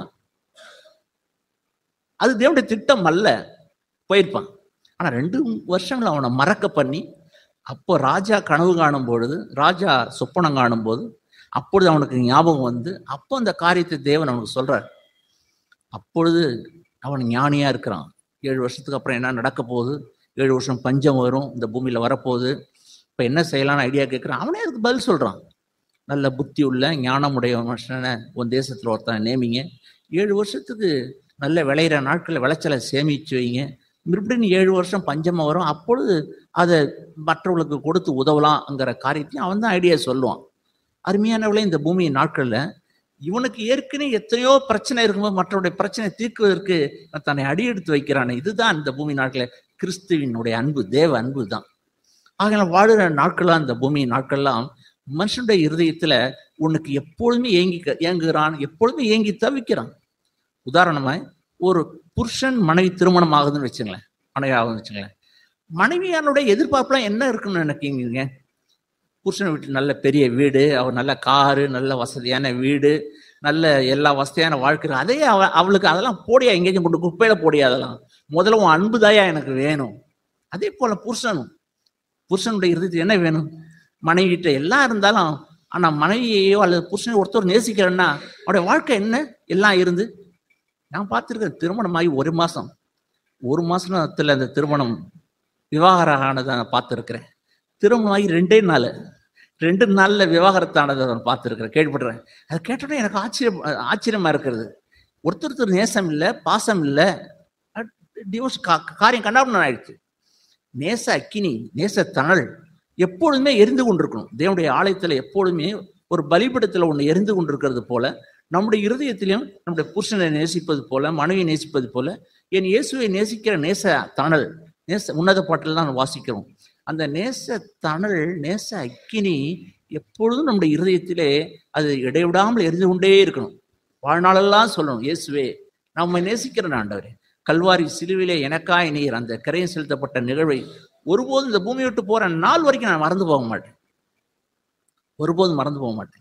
அது தேவனுடைய திட்டம் அல்ல போயிருப்பான் ஆனா ரெண்டு வருஷங்கள் அவனை மறக்க பண்ணி அப்போ ராஜா கனவு காணும் பொழுது ராஜா சொப்பனம் காணும் போது அப்பொழுது அவனுக்கு ஞாபகம் வந்து அப்போ அந்த காரியத்தை தேவன் அவனுக்கு சொல்றார் அப்பொழுது அவன் ஞானியா இருக்கிறான் ஏழு வருஷத்துக்கு அப்புறம் என்ன நடக்க போகுது ஏழு வருஷம் பஞ்சம் வரும் இந்த பூமியில வரப்போகுது இப்ப என்ன செய்யலாம்னு ஐடியா கேட்கிறான் அவனே அதுக்கு பதில் சொல்றான் நல்ல புத்தி உள்ள ஞானமுடைய மனுஷனை உன் தேசத்துல ஒருத்தனை நேமிங்க ஏழு வருஷத்துக்கு நல்ல விளையிற நாட்களில் விளைச்சலை சேமிச்சு வைங்க மறுபடியும் ஏழு வருஷம் பஞ்சமா வரும் அப்பொழுது அதை மற்றவர்களுக்கு கொடுத்து உதவலாம்ங்கிற காரியத்தையும் அவன் தான் ஐடியா சொல்லுவான் அருமையானவளே இந்த பூமி நாட்கள்ல இவனுக்கு ஏற்கனவே எத்தனையோ பிரச்சனை இருக்கும்போது மற்றவருடைய பிரச்சனை தீர்க்குவதற்கு இவன் தன்னை அடியெடுத்து வைக்கிறானே இதுதான் இந்த பூமி நாட்கள கிறிஸ்துவினுடைய அன்பு தேவ அன்பு தான் ஆகையால வாழுற நாட்கள்லாம் இந்த பூமி நாட்கள்லாம் மனுஷனுடைய இருதயத்துல உனக்கு எப்பொழுதுமே ஏங்கி ஏங்குகிறான் எப்பொழுதுமே ஏங்கி தவிக்கிறான் உதாரணமா ஒரு புருஷன் மனைவி திருமணம் ஆகுதுன்னு வச்சுங்களேன் மனைவி ஆகுதுன்னு வச்சுங்களேன் மனைவியானுடைய எதிர்பார்ப்புலாம் என்ன இருக்குன்னு நினைக்கிறீங்க புருஷன் வீட்டு நல்ல பெரிய வீடு அவர் நல்ல காரு நல்ல வசதியான வீடு நல்ல எல்லா வசதியான வாழ்க்கை இருக்கு. அதே அவ அவளுக்கு அதெல்லாம் போடியா எங்கேயும் கொண்டு குப்பையில போடியா அதெல்லாம் முதல்ல உன் அன்பு தாயா எனக்கு வேணும் அதே போல புருஷனும் புருஷனுடைய இருதயத்துக்கு என்ன வேணும் மனைவி கிட்ட எல்லாம் இருந்தாலும் ஆனா மனைவியையோ அல்லது புருஷனை ஒருத்தர் நேசிக்கிறேன்னா அவருடைய வாழ்க்கை என்ன எல்லாம் இருந்து நான் பார்த்துருக்கேன் திருமணமாகி ஒரு மாசம் ஒரு மாசத்துல அந்த திருமணம் விவாகரம் ஆனதை நான் பார்த்துருக்கிறேன் திருமணமாகி ரெண்டே நாள் ரெண்டு நாள்ல விவாகரத்தானதை நான் பார்த்துருக்கிறேன் கேள்விப்படுறேன் அதை கேட்டோன்னே எனக்கு ஆச்சரியம் ஆச்சரியமா இருக்கிறது ஒருத்தர் ஒருத்தர் நேசம் இல்லை பாசம் இல்லை டிவோர்ஸ் காரியம் கண்டாபனம் ஆயிடுச்சு நேச அக்கினி நேச தணல் எப்பொழுதுமே எரிந்து கொண்டிருக்கணும் தேவனுடைய ஆலயத்துல எப்பொழுதுமே ஒரு பலிபடத்துல ஒண்ணு எரிந்து கொண்டிருக்கிறது போல நம்முடைய இருதயத்திலும் நம்முடைய புருஷனை நேசிப்பது போல மனைவியை நேசிப்பது போல என் இயேசுவை நேசிக்கிற நேச தணல் நேச உன்னத பாட்டில் தான் வாசிக்கிறோம் அந்த நேச தணல் நேச அக்கினி எப்பொழுதும் நம்முடைய இருதயத்திலே அது இடைவிடாமல் எரிந்து கொண்டே இருக்கணும் வாழ்நாளெல்லாம் சொல்லணும் இயேசுவே நம்மை நேசிக்கிறேன் ஆண்டவரே கல்வாரி சிலுவிலே எனக்காய் நீர் அந்த கரையும் செலுத்தப்பட்ட நிகழ்வை ஒருபோதும் இந்த பூமியை விட்டு போற நாள் வரைக்கும் நான் மறந்து போக மாட்டேன் ஒருபோதும் மறந்து போக மாட்டேன்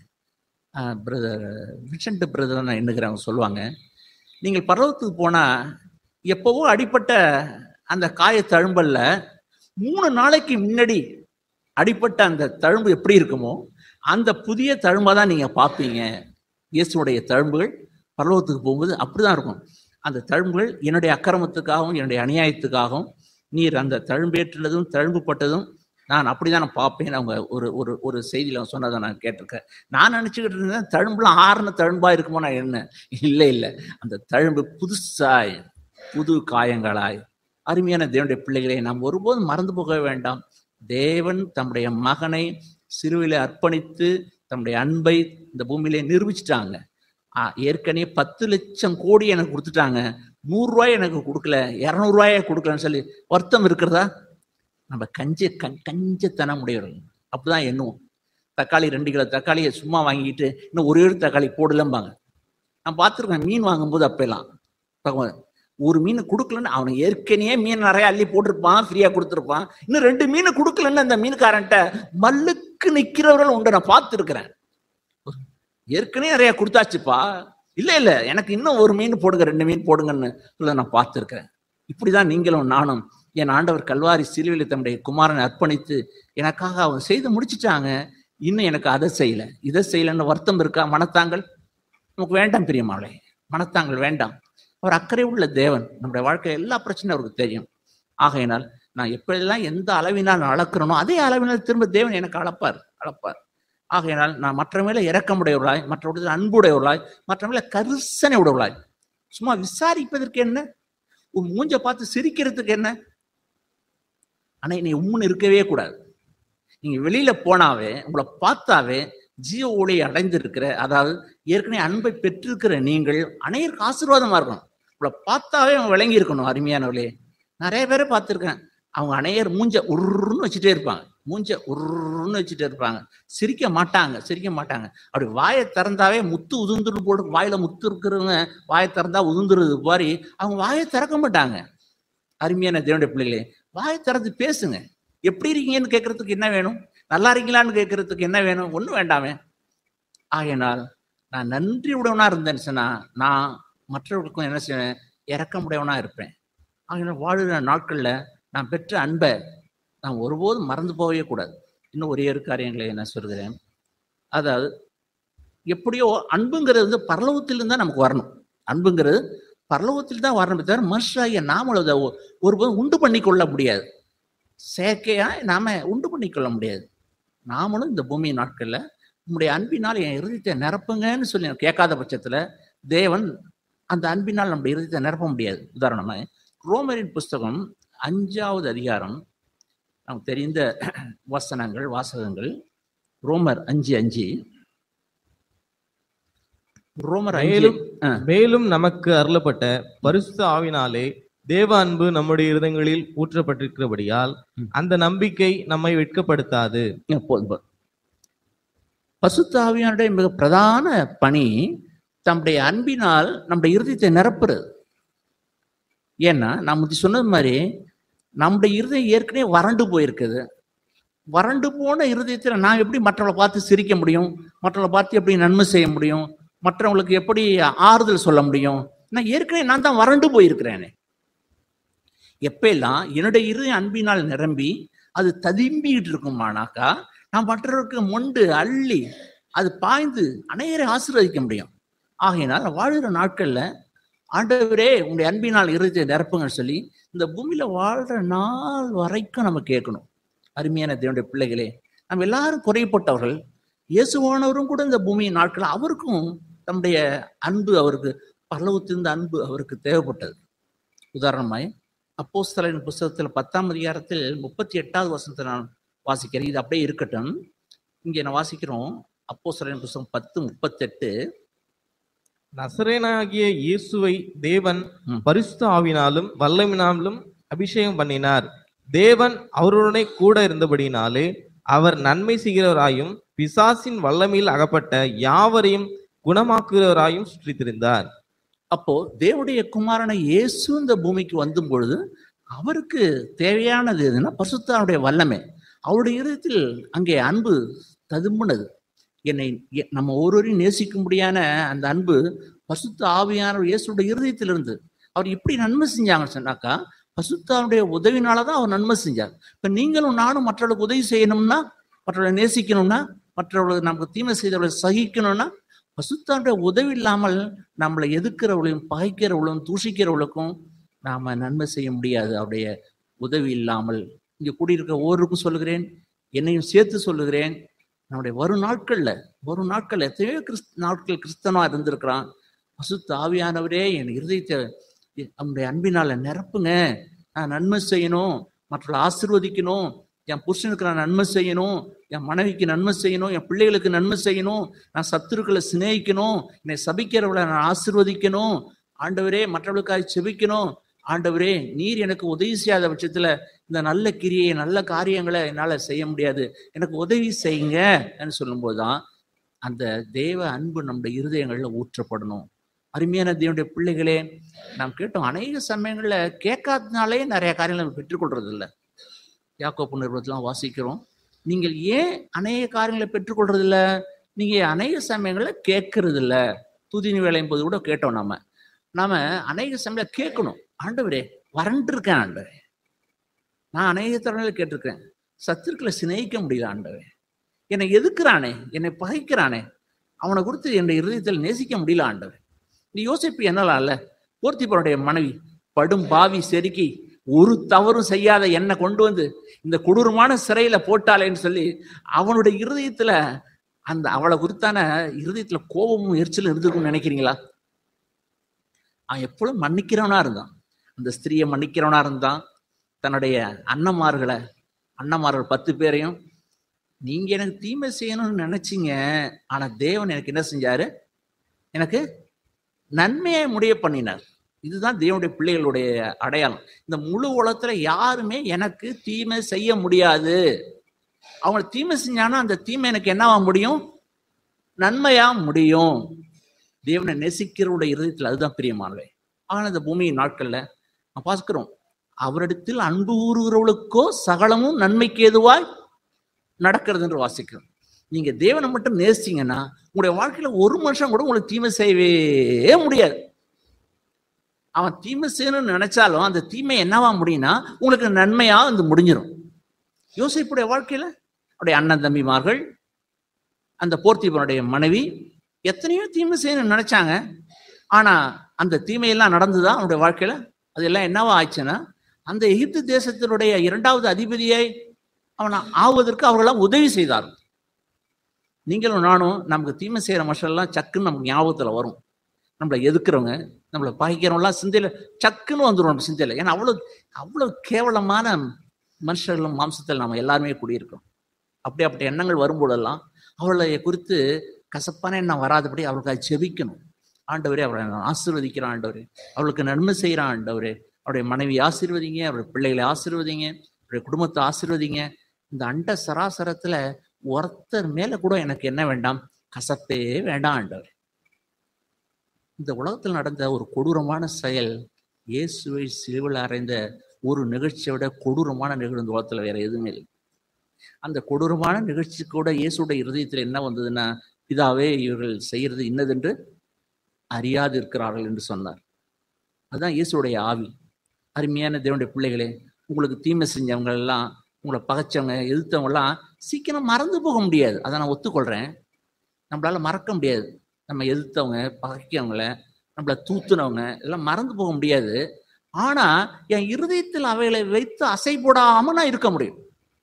பிரதர் வின்சென்ட் பிரதர் நான் எண்ணுகிறவங்க சொல்லுவாங்க நீங்கள் பர்வத்துக்கு போனா எப்பவோ அடிப்பட்ட அந்த காய தழும்பல்ல மூணு நாளைக்கு முன்னாடி அடிப்பட்ட அந்த தழும்பு எப்படி இருக்குமோ அந்த புதிய தழும்பை தான் நீங்க பார்ப்பீங்க இயேசுடைய தழும்புகள் பரலோகத்துக்கு போகும்போது அப்படிதான் இருக்கும் அந்த தழும்புகள் என்னுடைய அக்கிரமத்துக்காகவும் என்னுடைய அநியாயத்துக்காகவும் நீர் அந்த தழும்பேற்றுள்ளதும் தழும்புப்பட்டதும் நான் அப்படிதான் நான் பார்ப்பேன் அவங்க ஒரு ஒரு ஒரு செய்தியில சொன்னதை நான் கேட்டிருக்கேன் நான் நினைச்சுக்கிட்டு இருந்தேன் தழும்புலாம் ஆறுன தழும்பா இருக்குமோ நான் என்ன இல்லை இல்லை அந்த தழும்பு புதுசாய் புது காயங்களாய் அருமையான தேவனுடைய பிள்ளைகளை நாம் ஒருபோதும் மறந்து போக வேண்டாம் தேவன் தம்முடைய மகனை சிறுவில அர்ப்பணித்து தம்முடைய அன்பை இந்த பூமியிலே நிரூபிச்சிட்டாங்க ஆ, ஏற்கனவே பத்து லட்சம் கோடி எனக்கு கொடுத்துட்டாங்க நூறு ரூபாய் எனக்கு கொடுக்கல இரநூறுவாயே கொடுக்கலன்னு சொல்லி வருத்தம் இருக்கிறதா நம்ம கஞ்ச கண் கஞ்சத்தனம் உடையவர்கள் அப்படிதான் எண்ணுவோம் தக்காளி ரெண்டு கிலோ தக்காளியை சும்மா வாங்கிட்டு இன்னும் ஒரே ஒரு தக்காளி போடலம்பாங்க நான் பார்த்துருக்கேன் மீன் வாங்கும்போது அப்பெல்லாம் பகவான் ஒரு மீன் கொடுக்கலன்னு அவனுக்கு ஏற்கனவே மீன் நிறைய அள்ளி போட்டிருப்பான் ஃப்ரீயா கொடுத்துருப்பான் இன்னும் ரெண்டு மீன் கொடுக்கலன்னு அந்த மீனுக்காரன்ட்ட மல்லுக்கு நிக்கிறவர்கள் உண்டு நான் பார்த்துருக்கிறேன் ஏற்கனவே நிறைய கொடுத்தாச்சுப்பா இல்ல இல்ல எனக்கு இன்னும் ஒரு மீன் போடுங்க ரெண்டு மீன் போடுங்கன்னு சொல்ல நான் பார்த்துருக்கிறேன் இப்படிதான் நீங்களும் நானும் என் ஆண்டவர் கல்வாரி சிலுவையில் தம்முடைய குமாரனை அர்ப்பணித்து எனக்காக அவன் செய்து முடிச்சிட்டாங்க இன்னும் எனக்கு அதை செய்யல இதை செய்யலன்னு வருத்தம் இருக்கா மனத்தாங்கள் நமக்கு வேண்டாம் பிரியமாவளே மனத்தாங்கள் வேண்டாம் அவர் அக்கறை உள்ள தேவன் நம்முடைய வாழ்க்கை எல்லா பிரச்சனையும் அவருக்கு தெரியும் ஆகையினால் நான் எப்பொழுதெல்லாம் எந்த அளவினால் நான் அளக்கிறனோ அதே அளவினால் திரும்ப தேவன் எனக்கு அளப்பார் அளப்பார் ஆகையினால் நான் மற்ற மேல இரக்கமுடையவர்களாய் மற்றவர்கள் அன்புடையவர்களாய் மற்ற மேல கரிசனை உடையவர்களாய் சும்மா விசாரிப்பதற்கு என்ன உன் மூஞ்ச பார்த்து சிரிக்கிறதுக்கு என்ன ஆனா நீ உம்முன்னு இருக்கவே கூடாது நீங்க வெளியில போனாவே உங்களை பார்த்தாவே ஜீவ ஒளி அடைந்திருக்கிற அதாவது ஏற்கனவே அன்பை பெற்றிருக்கிற நீங்கள் அனைவருக்கு ஆசீர்வாதமா இருக்கணும் உங்களை பார்த்தாவே அவங்க விளங்கி இருக்கணும் அருமையானவர்களே நிறைய பேரை பார்த்துருக்கேன் அவங்க அனையர் மூஞ்ச உருன்னு வச்சுட்டே இருப்பாங்க மூஞ்ச உருன்னு வச்சுட்டே இருப்பாங்க சிரிக்க மாட்டாங்க சிரிக்க மாட்டாங்க அப்படி வாயை திறந்தாவே முத்து உதிர்ந்துட்டு போட்டு வாயில முத்து இருக்கிறவங்க வாயை திறந்தா உதிர்ந்துருது மாதிரி அவங்க வாயை திறக்க மாட்டாங்க அருமையான தேவனுடைய பிள்ளைகளே வாயை திறந்து பேசுங்க எப்படி இருக்கீங்கன்னு கேட்கறதுக்கு என்ன வேணும் நல்லா இருக்கீங்களான்னு கேட்கறதுக்கு என்ன வேணும் ஒன்றும் வேண்டாமே ஆகையினால் நான் நன்றி உடையவனா இருந்தேன்னு சொன்னா நான் மற்றவர்களுக்கும் என்ன செய்வேன் இறக்கமுடையவனா இருப்பேன் ஆகையினால் வாழுகிற நாட்கள்ல நான் பெற்ற அன்பை நான் ஒருபோதும் மறந்து போகவே கூடாது இன்னும் ஒரே ஒரு காரியங்களை நான் சொல்கிறேன் அதாவது எப்படியோ அன்புங்கிறது வந்து பரலோகத்திலிருந்து தான் நமக்கு வரணும் அன்புங்கிறது பரலோகத்தில் தான் வரணும் தவிர மனுஷாகிய நாமளும் அதை ஒ- ஒருபோதும் உண்டு பண்ணி கொள்ள முடியாது செயற்கையா நாம உண்டு பண்ணி கொள்ள முடியாது நாமளும் இந்த பூமி நாட்கள்ல உங்களுடைய அன்பினால் என் இருதயத்தை நிரப்புங்கன்னு சொல்லி கேட்காத பட்சத்துல தேவன் அந்த அன்பினால் நம்முடைய இருதயத்தை நிரப்ப முடியாது உதாரணமா ரோமரின் புஸ்தகம் அஞ்சாவது அதிகாரம் நமக்கு தெரிந்த வசனங்கள் வாசகங்கள் ரோமர் அஞ்சு அஞ்சு ரோமர் அஞ்சு மேலும் ஆ. மேலும் நமக்கு அருளப்பட்ட பரிசுத்த ஆவினாலே தேவ அன்பு நம்முடைய இருதயங்களில் ஊற்றப்பட்டிருக்கிறபடியால் ம். அந்த நம்பிக்கை நம்மை வெட்கப்படுத்தாது போதும் போதும். பசுத்த ஆவியானுடைய மிக பிரதான பணி தம்முடைய அன்பினால் நம்முடைய இருதயத்தை நிரப்புறது ஏன்னா நான் முந்தி சொன்னது மாதிரி நம்முடைய இருதயம் ஏற்கனவே வறண்டு போயிருக்குது வறண்டு போன இருதயத்துல நான் எப்படி மற்றவங்களை பார்த்து சிரிக்க முடியும் மற்றவங்களை பார்த்து எப்படி நன்மை செய்ய முடியும் மற்றவங்களுக்கு எப்படி ஆறுதல் சொல்ல முடியும் நான் ஏற்கனவே நான் தான் வறண்டு போயிருக்கிறேனே எப்பெல்லாம் என்னுடைய இருதயம் அன்பினால் நிரம்பி அது ததும்பிக்கிட்டு இருக்குமானாக்கா நான் மற்றவருக்கு மொண்டு அள்ளி அது பாய்ந்து அனைவரை ஆசீர்வதிக்க முடியும் ஆகையினால் வாழ்கிற நாட்கள்ல ஆண்டவரே உங்களுடைய அன்பினால் இருதயத்தை நிரப்புங்கன்னு சொல்லி இந்த பூமியில வாழ்ற நாள் வரைக்கும் நம்ம கேட்கணும் அருமையான தேவனுடைய பிள்ளைகளே நம்ம எல்லாரும் குறைப்பட்டவர்கள் இயேசுவானவரும் கூட இந்த பூமியின் நாட்கள் அவருக்கும் தம்முடைய அன்பு அவருக்கு பரலவத்திருந்த அன்பு அவருக்கு தேவைப்பட்டது உதாரணமாய் அப்போஸ்தலரின் புஸ்தகத்தில் பத்தாம் அதிகாரத்தில் முப்பத்தி எட்டாவது வசனத்தை நான் வாசிக்கிறேன் இது அப்படியே இருக்கட்டும் இங்கே நான் வாசிக்கிறோம் அப்போஸ்தலரின் புஸ்தகம் பத்து முப்பத்தெட்டு நசரேனாகிய இயேசுவை தேவன் ம். பரிசுத்த ஆவினாலும் வல்லமினாலும் அபிஷேகம் பண்ணினார் தேவன் அவருடனே கூட இருந்தபடினாலே அவர் நன்மை செய்கிறவராயும் பிசாசின் வல்லமையில் அகப்பட்ட யாவரையும் குணமாக்குகிறவராயும் சுற்றித்திருந்தார் அப்போ தேவனுடைய குமாரனை இயேசு இந்த பூமிக்கு வந்தும் பொழுது அவருக்கு தேவையானது எதுன்னா பரிசுத்தானுடைய வல்லமை அவருடைய இருதயத்தில் அங்கே அன்பு ததும்புனது என்னை எ- நம்ம ஒருவரையும் நேசிக்கும்படியான அந்த அன்பு பசுத்த ஆவியான இயேசுடைய இருதயத்திலிருந்து அவர் எப்படி நன்மை செஞ்சாங்கன்னு சொன்னாக்கா பசுத்தாவுடைய உதவினால தான் அவர் நன்மை செஞ்சார் இப்ப நீங்களும் நானும் மற்றவர்களுக்கு உதவி செய்யணும்னா மற்றவர்களை நேசிக்கணும்னா மற்றவர்களுக்கு நமக்கு தீமை செய்தவர்களை சகிக்கணும்னா பசுத்தாவுடைய உதவி இல்லாமல் நம்மளை எதிர்க்கிறவளையும் பகைக்கிறவளும் தூஷிக்கிறவளுக்கும் நாம நன்மை செய்ய முடியாது அவருடைய உதவி இல்லாமல் இங்க கூடியிருக்க ஒவ்வொருக்கும் சொல்லுகிறேன் என்னையும் சேர்த்து சொல்லுகிறேன் நம்முடைய வரும் நாட்கள்ல வரும் நாட்கள்ல எத்தனையோ கிறிஸ் நாட்கள் கிறிஸ்தவனா இருந்திருக்கிறான் பசுத்த ஆவியானவரே என் இருதயத்தை நம்முடைய அன்பினால நிரப்புங்க நான் நன்மை செய்யணும் மற்றவர்களை ஆசீர்வதிக்கணும் என் புருஷனுக்கு நான் நன்மை செய்யணும் என் மனைவிக்கு நன்மை செய்யணும் என் பிள்ளைகளுக்கு நன்மை செய்யணும் நான் சத்துருக்களை சிநேகிக்கணும் என்னை சபிக்கிறவளை நான் ஆசீர்வதிக்கணும் ஆண்டவரே மற்றவர்களுக்காக செபிக்கணும் ஆண்டவரே நீர் எனக்கு உதவி செய்யாத பட்சத்துல இந்த நல்ல கிரியை நல்ல காரியங்களை என்னால செய்ய முடியாது எனக்கு உதவி செய்யுங்க சொல்லும்போது தான் அந்த தேவ அன்பு நம்முடைய இருதயங்கள்ல ஊற்றப்படணும் அருமையான தேவனுடைய பிள்ளைகளே நாம் கேட்டோம் அநேக சமயங்கள்ல கேட்காதனாலே நிறைய காரியங்களை நம்ம பெற்றுக்கொள்றது இல்லை யாக்கோப்பு நிறுவனத்திலாம் வாசிக்கிறோம் நீங்கள் ஏன் அநேக காரியங்களை பெற்றுக்கொள்றது இல்ல நீங்க அநேக சமயங்கள்ல கேட்கறது இல்ல துதினி வேலையும் போது கூட கேட்டோம் நாம நாம அநேக சமயம் கேட்கணும் ஆண்டவரே வறண்டு இருக்கேன் ஆண்டவரே நான் அநேக தருணங்களை கேட்டிருக்கேன் சத்துருக்களை சிநேகிக்க முடியல ஆண்டவரே என்னை எதுக்குறானே என்னை பகைக்கிறானே அவனை குறித்து என்னுடைய இருதயத்தில் நேசிக்க முடியல ஆண்டவர் நீ யோசிப்பு என்னலாம் இல்ல போர்த்திப்பனுடைய மனைவி படும் பாவி செருக்கி ஒரு தவறும் செய்யாத என்னை கொண்டு வந்து இந்த கொடூரமான சிறையில போட்டாளேன்னு சொல்லி அவனுடைய இருதயத்துல அந்த அவளை குறித்தான இருதயத்துல கோபமும் எரிச்சலும் இருந்திருக்கும்னு நினைக்கிறீங்களா அவன் எப்பொழுதும் மன்னிக்கிறவனா இருந்தான் அந்த ஸ்திரீயை மன்னிக்கிறவனா இருந்தான் தன்னுடைய அண்ணன்மார்களை அண்ணன்மார்கள் பத்து பேரையும் நீங்க எனக்கு தீமை செய்யணும்னு நினைச்சீங்க ஆனா தேவன் எனக்கு என்ன செஞ்சாரு எனக்கு நன்மையை முடிய பண்ணினார் இதுதான் தேவனுடைய பிள்ளைகளுடைய அடையாளம் இந்த முழு உலகத்துல யாருமே எனக்கு தீமை செய்ய முடியாது அவங்க தீமை செஞ்சானா அந்த தீமை எனக்கு என்னவா முடியும் நன்மையா முடியும் தேவனை நேசிக்கிறவருடைய இருதயத்தில் அதுதான் பிரியமானவை ஆனால் இந்த பூமியின் நாட்கள்ல நான் பார்க்கிறோம் அவரிடத்தில் அன்பு கூறுகிறவளுக்கோ சகலமும் நன்மைக்கு ஏதுவாய் நடக்கிறது என்று வாசிக்கிறோம் நீங்க தேவனை மட்டும் நேசிங்கன்னா உங்களுடைய வாழ்க்கையில ஒரு மனுஷன் கூட உங்களுக்கு தீமை செய்யவே முடியாது அவன் தீமை செய்யணும்னு நினைச்சாலும் அந்த தீமை என்னவா முடியும்னா உங்களுக்கு நன்மையா வந்து முடிஞ்சிடும் யோசிப்புடைய வாழ்க்கையில அவருடைய அண்ணன் தம்பிமார்கள் அந்த போர்த்திபனுடைய மனைவி எத்தனையோ தீமை செய்யணும்னு நினைச்சாங்க ஆனா அந்த தீமையெல்லாம் நடந்துதான் அவனுடைய வாழ்க்கையில அதெல்லாம் என்னவா ஆச்சுன்னா அந்த எகிப்து தேசத்தினுடைய இரண்டாவது அதிபதியை அவன் ஆவதற்கு அவர்களாம் உதவி செய்தார் நீங்களும் நானும் நமக்கு தீமை செய்யற மனுஷன்லாம் சக்குன்னு நமக்கு ஞாபகத்துல வரும் நம்மளை எதுக்குறவங்க நம்மளை பகைக்கிறவங்களாம் சிந்தையில சக்குன்னு வந்துடும் நம்ம சிந்தையில ஏன்னா அவ்வளவு அவ்வளவு கேவலமான மனுஷர்களும் மாம்சத்தில் நம்ம எல்லாருமே கூடியிருக்கோம் அப்படி அப்படி எண்ணங்கள் வரும்போதெல்லாம் அவளை குறித்து கசப்பான எண்ணம் வராதபடி அவளுக்கு அது செபிக்கணும் ஆண்டவரே அவளை ஆசீர்வதிக்கிறான் ஆண்டவரே அவளுக்கு நன்மை செய்கிறான் ஆண்டவரே அவருடைய மனைவி ஆசீர்வதிங்க அவருடைய பிள்ளைகளை ஆசீர்வதிங்க அவருடைய குடும்பத்தை ஆசீர்வதிங்க இந்த அண்ட சராசரத்துல ஒருத்தர் மேல கூட எனக்கு என்ன வேண்டாம் கசப்பே வேண்டாம் ஆண்டவர் இந்த உலகத்தில் நடந்த ஒரு கொடூரமான செயல் இயேசுவை சிலுவில் அறைந்த ஒரு நிகழ்ச்சியை விட கொடூரமான நிகழ்வு இந்த உலகத்துல வேற எதுவுமே இல்லை அந்த கொடூரமான நிகழ்ச்சி கூட இயேசுடைய இருதயத்தில் என்ன வந்ததுன்னா பிதாவே இவர்கள் செய்யறது இன்னதென்று அறியாது இருக்கிறார்கள் என்று சொன்னார் அதுதான் இயேசுடைய ஆவி அருமையான தேவனுடைய பிள்ளைகளே உங்களுக்கு தீமை செஞ்சவங்க எல்லாம் உங்களை பகைச்சவங்க எதிர்த்தவங்க எல்லாம் சீக்கிரம் மறந்து போக முடியாது அதை நான் ஒத்துக்கொள்றேன் நம்மளால மறக்க முடியாது நம்ம எதிர்த்தவங்க பகைக்கவங்கள நம்மள தூத்துனவங்க எல்லாம் மறந்து போக முடியாது ஆனா என் இருதயத்தில் அவைகளை வைத்து அசை போடாம நான் இருக்க முடியும்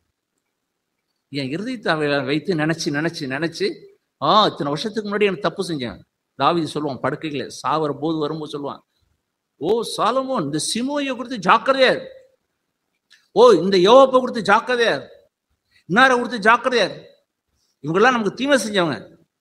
என் இருதயத்தை அவைகளை வைத்து நினைச்சு நினைச்சு நினைச்சு ஆ இத்தனை வருஷத்துக்கு முன்னாடி எனக்கு தப்பு செஞ்சேன் தாவிது சொல்லுவான் படுக்கைகளை சாவர போது வரும்போது சொல்லுவான் ஓ சாலமோன் இந்த சிமோயை குறித்து ஜாக்கிரதையா இரு. ஓ இந்த யோவப்பை குறித்து ஜாக்கிரதையா இரு. இன்னாரை குறித்து ஜாக்கிரதையா இரு. இவங்கெல்லாம் நமக்கு தீமை செஞ்சவங்க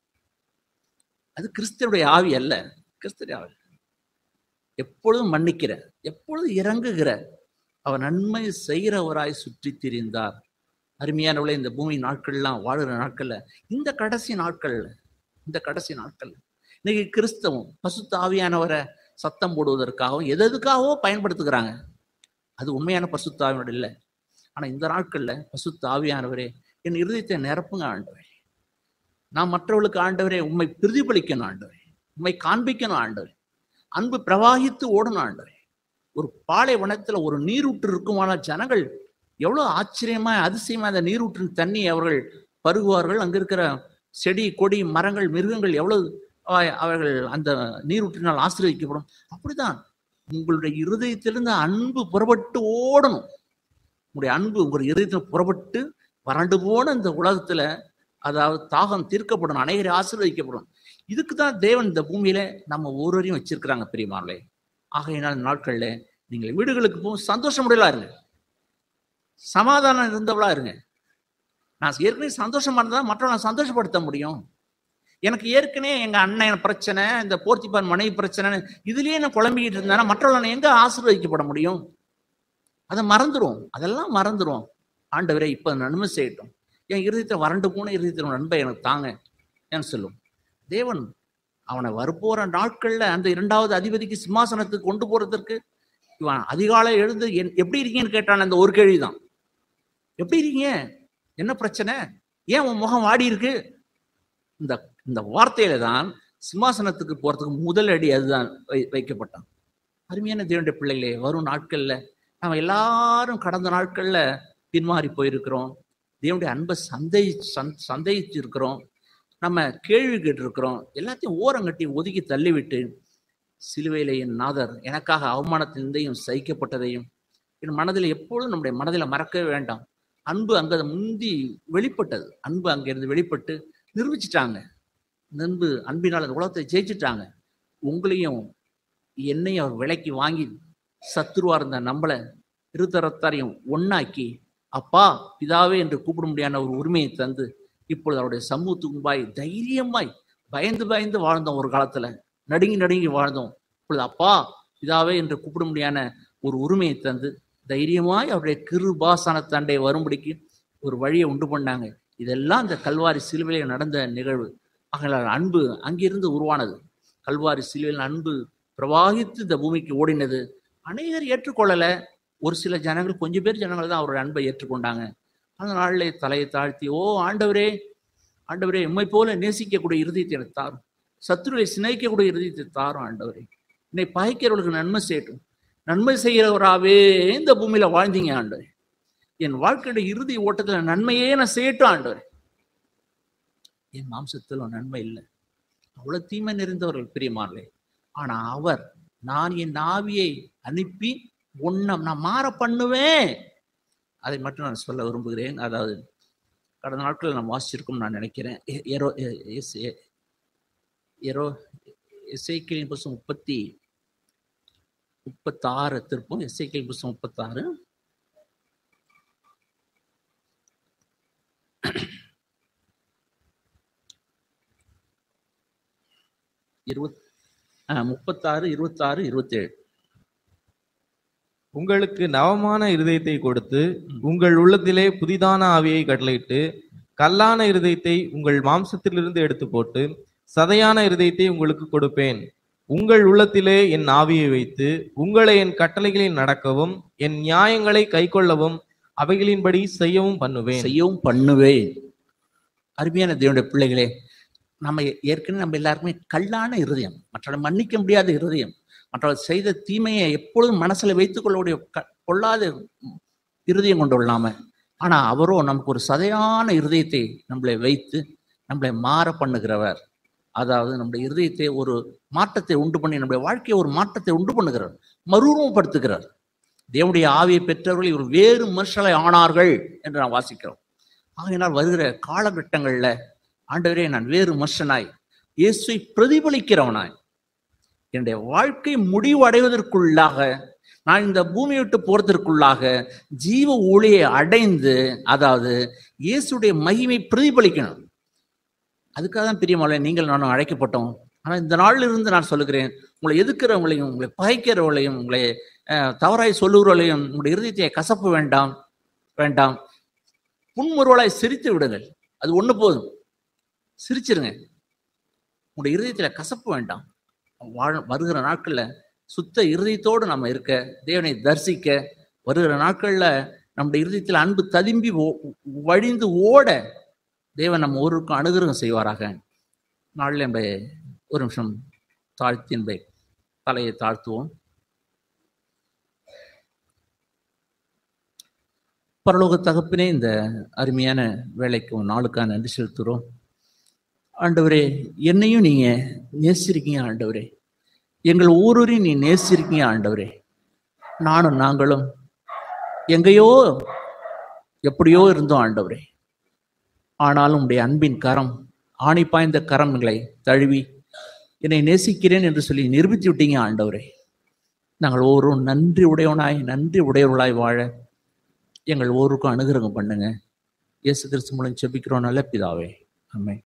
அது கிறிஸ்தருடைய ஆவி அல்ல கிறிஸ்தருடைய ஆவி எப்பொழுதும் மன்னிக்கிற எப்பொழுதும் இறங்குகிற அவர் நன்மை செய்கிறவராய் சுற்றி திரிந்தார் அருமையானவளை இந்த பூமி நாட்கள்லாம் வாழுற நாட்கள்ல இந்த கடைசி நாட்கள்ல இந்த கடைசி நாட்கள்ல இன்னைக்கு கிறிஸ்தவம் பசுத்த ஆவியானவரை சத்தம் போடுவதற்காகவும் எது எதுக்காகவோ பயன்படுத்துகிறாங்க அது உண்மையான பசுத்த ஆவியோட இல்லை ஆனா இந்த நாட்கள்ல பசுத்த ஆவியானவரே என் இருதயத்தை நிரப்புங்க ஆண்டவரே நான் மற்றவர்களுக்கு ஆண்டவரே உண்மை பிரதிபலிக்கணும் ஆண்டவரே உண்மை காண்பிக்கணும் ஆண்டவரே அன்பு பிரவாகித்து ஓடணும் ஆண்டவரே ஒரு பாலைவனத்துல ஒரு நீரூற்று இருக்குமான ஜனங்கள் எவ்வளவு ஆச்சரியமா அதிசயமா அந்த நீரூற்றின் தண்ணி அவர்கள் பருகுவார்கள் அங்க இருக்கிற செடி கொடி மரங்கள் மிருகங்கள் எவ்வளவு அவை- அவர்கள் அந்த நீரூற்றினால் ஆசீர்வதிக்கப்படும் அப்படிதான் உங்களுடைய இருதயத்திலிருந்து அன்பு புறப்பட்டு ஓடணும் உங்களுடைய அன்பு உங்களுடைய இருதயத்தில் புறப்பட்டு வறண்டு போன இந்த உலகத்துல அதாவது தாகம் தீர்க்கப்படணும் அனைவரை ஆசீர்வதிக்கப்படும் இதுக்கு தான் தேவன் இந்த பூமியில நம்ம ஒவ்வொருவரையும் வச்சிருக்கிறாங்க பெரியமார்களே ஆகையினால் இந்த நாட்கள்ல நீங்கள் வீடுகளுக்கு போகும் சந்தோஷமுடையலா இருங்க சமாதானம் இருந்தவளா இருங்க நான் ஏற்கனவே சந்தோஷமா இருந்தா மற்றவங்களை சந்தோஷப்படுத்த முடியும் எனக்கு ஏற்கனவே எங்க அண்ணன் பிரச்சனை இந்த போர்த்திப்பான் மனைவி பிரச்சனை இதுலயே நான் குழம்பிக்கிட்டு இருந்தானா மற்றவர்கள் நான் எங்க ஆசீர்வதிக்கப்பட முடியும் அதை மறந்துடும் அதெல்லாம் மறந்துடும் ஆண்டவரே இப்ப நன்மை செய்யட்டும் என் இருதயத்தை வறண்டு போன இருதயத்தில் நண்பை எனக்கு தாங்க ஏன்னு சொல்லும் தேவன் அவனை வரப்போற நாட்கள்ல அந்த இரண்டாவது அதிபதிக்கு சிம்மாசனத்துக்கு கொண்டு போறதற்கு இவன் அதிகாலை எழுந்து என் எப்படி இருக்கீங்கன்னு கேட்டான் அந்த ஒரு கேள்விதான் எப்படி இருக்கீங்க என்ன பிரச்சனை ஏன் உன் முகம் வாடி இருக்கு இந்த இந்த வார்த்தையில தான் சிம்மாசனத்துக்கு போறதுக்கு முதல் அடி அதுதான் வை வைக்கப்பட்டான் அருமையான தேவனுடைய பிள்ளைகளே வரும் நாட்கள்ல நம்ம எல்லாரும் கடந்த நாட்கள்ல பின்மாறி போயிருக்கிறோம் தேவனுடைய அன்பை சந்தை சந்தேகிச்சு இருக்கிறோம் நம்ம கேள்வி கேட்டிருக்கிறோம் எல்லாத்தையும் ஓரங்கட்டி ஒதுக்கி தள்ளிவிட்டு சிலுவையில என் நாதர் எனக்காக அவமானத்தினையும் சகிக்கப்பட்டதையும் என் மனதில் எப்பொழுதும் நம்முடைய மனதில் மறக்கவே வேண்டாம் அன்பு அங்க முந்தி வெளிப்பட்டது அன்பு அங்கிருந்து வெளிப்பட்டு நிரூபிச்சிட்டாங்க அன்பு அன்பினால் அந்த உலகத்தை ஜெயிச்சிட்டாங்க உங்களையும் என்னையும் அவர் விலைக்கு வாங்கி சத்துருவா இருந்த நம்மளை இருதரத்தாரையும் ஒன்னாக்கி அப்பா பிதாவே என்று கூப்பிட முடியாத ஒரு உரிமையை தந்து இப்பொழுது அவருடைய சமூகத்துக்கு முன்பாய் தைரியமாய் பயந்து பயந்து வாழ்ந்தோம் ஒரு காலத்துல நடுங்கி நடுங்கி வாழ்ந்தோம் இப்பொழுது அப்பா பிதாவே என்று கூப்பிட முடியாத ஒரு உரிமையை தந்து தைரியமாய் அவருடைய கிருபாசன தண்டை வரும்படிக்கு ஒரு வழியை உண்டு பண்ணாங்க இதெல்லாம் இந்த கல்வாரி சிலுவையில் நடந்த நிகழ்வு ஆகையால் அன்பு அங்கிருந்து உருவானது கல்வாரி சிலுவையில் அன்பு பிரவாகித்து இந்த பூமிக்கு ஓடினது அநேகர் ஏற்றுக்கொள்ளல ஒரு சில ஜனங்கள் கொஞ்சம் பேர் ஜனங்கள் தான் அவருடைய அன்பை ஏற்றுக்கொண்டாங்க அந்த நாளிலே தலையை தாழ்த்தி ஓ ஆண்டவரே ஆண்டவரே எம்மை போல நேசிக்கக்கூடிய இருதயத்தை எனக்கு தாரும் சத்துருவை சிநேகிக்கக்கூடிய இருதயத்தை தாரும் ஆண்டவரே என்னை பகைக்கிறவர்களுக்கு நன்மை செய்யட்டும் நன்மை செய்கிறவராகவே இந்த பூமியில வாழ்ந்தீங்க ஆண்டவரே என் வாழ்க்கையோட இறுதி ஓட்டத்துல நன்மையே நான் செய்யட்டும் ஆண்டவரே என் மாம்சத்துல நன்மை இல்லை அவ்வளவு தீமை நிறைந்தவர்கள் பிரியமானே ஆனா அவர் நான் என் ஆவியை அனுப்பி உன்னை நான் மாற பண்ணுவேன் அதை மட்டும் நான் சொல்ல விரும்புகிறேன் அதாவது கடந்த நாட்களில் நான் வாசிச்சிருக்கோம் நான் நினைக்கிறேன் எ- எரோ எ- எஸ்- எ- எரோ எஸ்ஐக்கிளின் புஸ்தகம் முப்பத்தி முப்பத்தாறு திருப்பம் எஸ்ஐக்கிள் புஸ்தகம் முப்பத்தாறு இருபத் ஆ, முப்பத்தாறு இருபத்தாறு இருபத்தேழு உங்களுக்கு நவமான இருதயத்தை கொடுத்து உங்கள் உள்ளத்திலே புதிதான ஆவியை கட்டளையிட்டு கல்லான இருதயத்தை உங்கள் மாம்சத்திலிருந்து எடுத்து போட்டு சதையான இருதயத்தை உங்களுக்கு கொடுப்பேன் உங்கள் உள்ளத்திலே என் ஆவியை வைத்து உங்களை என் கட்டளைகளில் நடக்கவும் என் நியாயங்களை கைக்கொள்ளவும் அவைகளின்படி செய்யவும் பண்ணுவேன் செய்யவும் பண்ணுவேன் அருமையான தேவனுடைய பிள்ளைகளே நம்ம ஏற்கனவே நம்ம எல்லாருக்குமே கல்லான இருதயம் மற்றவரை மன்னிக்க முடியாத இருதயம் மற்றவர் செய்த தீமையை எப்பொழுதும் மனசுல வைத்துக் கொள்ளக்கூடிய க- கொள்ளாத இருதயம் கொண்டுள்ளாம ஆனா அவரோ நமக்கு ஒரு சதையான இருதயத்தை நம்மளை வைத்து நம்மளை மாற பண்ணுகிறவர் அதாவது நம்முடைய இருதயத்தை ஒரு மாற்றத்தை உண்டு பண்ணி நம்முடைய வாழ்க்கையை ஒரு மாற்றத்தை உண்டு பண்ணுகிறார் மறுரூபப்படுத்துகிறார் தேவனுடைய ஆவியை பெற்றவர்கள் இவர் வேறு மனுஷலை ஆனார்கள் என்று நாம் வாசிக்கிறோம் ஆகையினால் வருகிற காலகட்டங்கள்ல ஆண்டவரே நான் வேறு மனுஷனாய் இயேசுவை பிரதிபலிக்கிறவனாய் என்னுடைய வாழ்க்கை முடிவடைவதற்குள்ளாக நான் இந்த பூமியை விட்டு போறதற்குள்ளாக ஜீவ ஒளியை அடைந்து அதாவது இயேசுடைய மகிமை பிரதிபலிக்கணும் அதுக்காக தான் பிரியமாளே நீங்கள் நானும் அழைக்கப்பட்டோம் ஆனா இந்த நாளில் இருந்து நான் சொல்லுகிறேன் உங்களை எதிர்க்கிறவங்களையும் உங்களை பகைக்கிறவங்களையும் உங்களை அஹ், தவறாய் சொல்லுகிறவர்களையும் உங்களுடைய இருதயத்தை கசப்பு வேண்டாம் வேண்டாம் புன்முறுவலாய் சிரித்து விடுங்கள் அது ஒண்ணு போதும் சிரிச்சிருங்க உங்களுடைய இருதயத்துல கசப்பு வேண்டாம் வாழ வருகிற நாட்கள்ல சுத்த இருதயத்தோடு நம்ம இருக்க தேவனை தரிசிக்க வருகிற நாட்கள்ல நம்முடைய இருதயத்துல அன்பு ததும்பி ஓ- வழிந்து ஓட தேவன் நம்ம ஒருவருக்கும் அனுகிரகம் செய்வாராக நாளில் நம்ம ஒரு நிமிஷம் தாழ்த்தி என்பதை தலையை தாழ்த்துவோம் பரலோக தகப்பினே இந்த அருமையான வேலைக்கு உன் நாளுக்காக நன்றி செலுத்துகிறோம் ஆண்டவரே என்னையும் நீங்க நேசிருக்கீங்க ஆண்டவரே எங்கள் ஒவ்வொருவரையும் நீ நேசிருக்கீங்க ஆண்டவரே நானும் நாங்களும் எங்கேயோ எப்படியோ இருந்தோம் ஆண்டவரே ஆனாலும் உடைய அன்பின் கரம் ஆணி பாய்ந்த கரம் எங்களை தழுவி என்னை நேசிக்கிறேன் என்று சொல்லி நிரூபித்து விட்டீங்க ஆண்டவரே நாங்கள் ஒவ்வொருவரும் நன்றி உடையவனாய் நன்றி உடையவர்களாய் வாழ எங்கள் ஒவ்வொருக்கும் அனுகிரகம் பண்ணுங்க இயேசு கிறிஸ்து மூலம் செபிக்கிறோம் நல்ல பிதாவே ஆமென்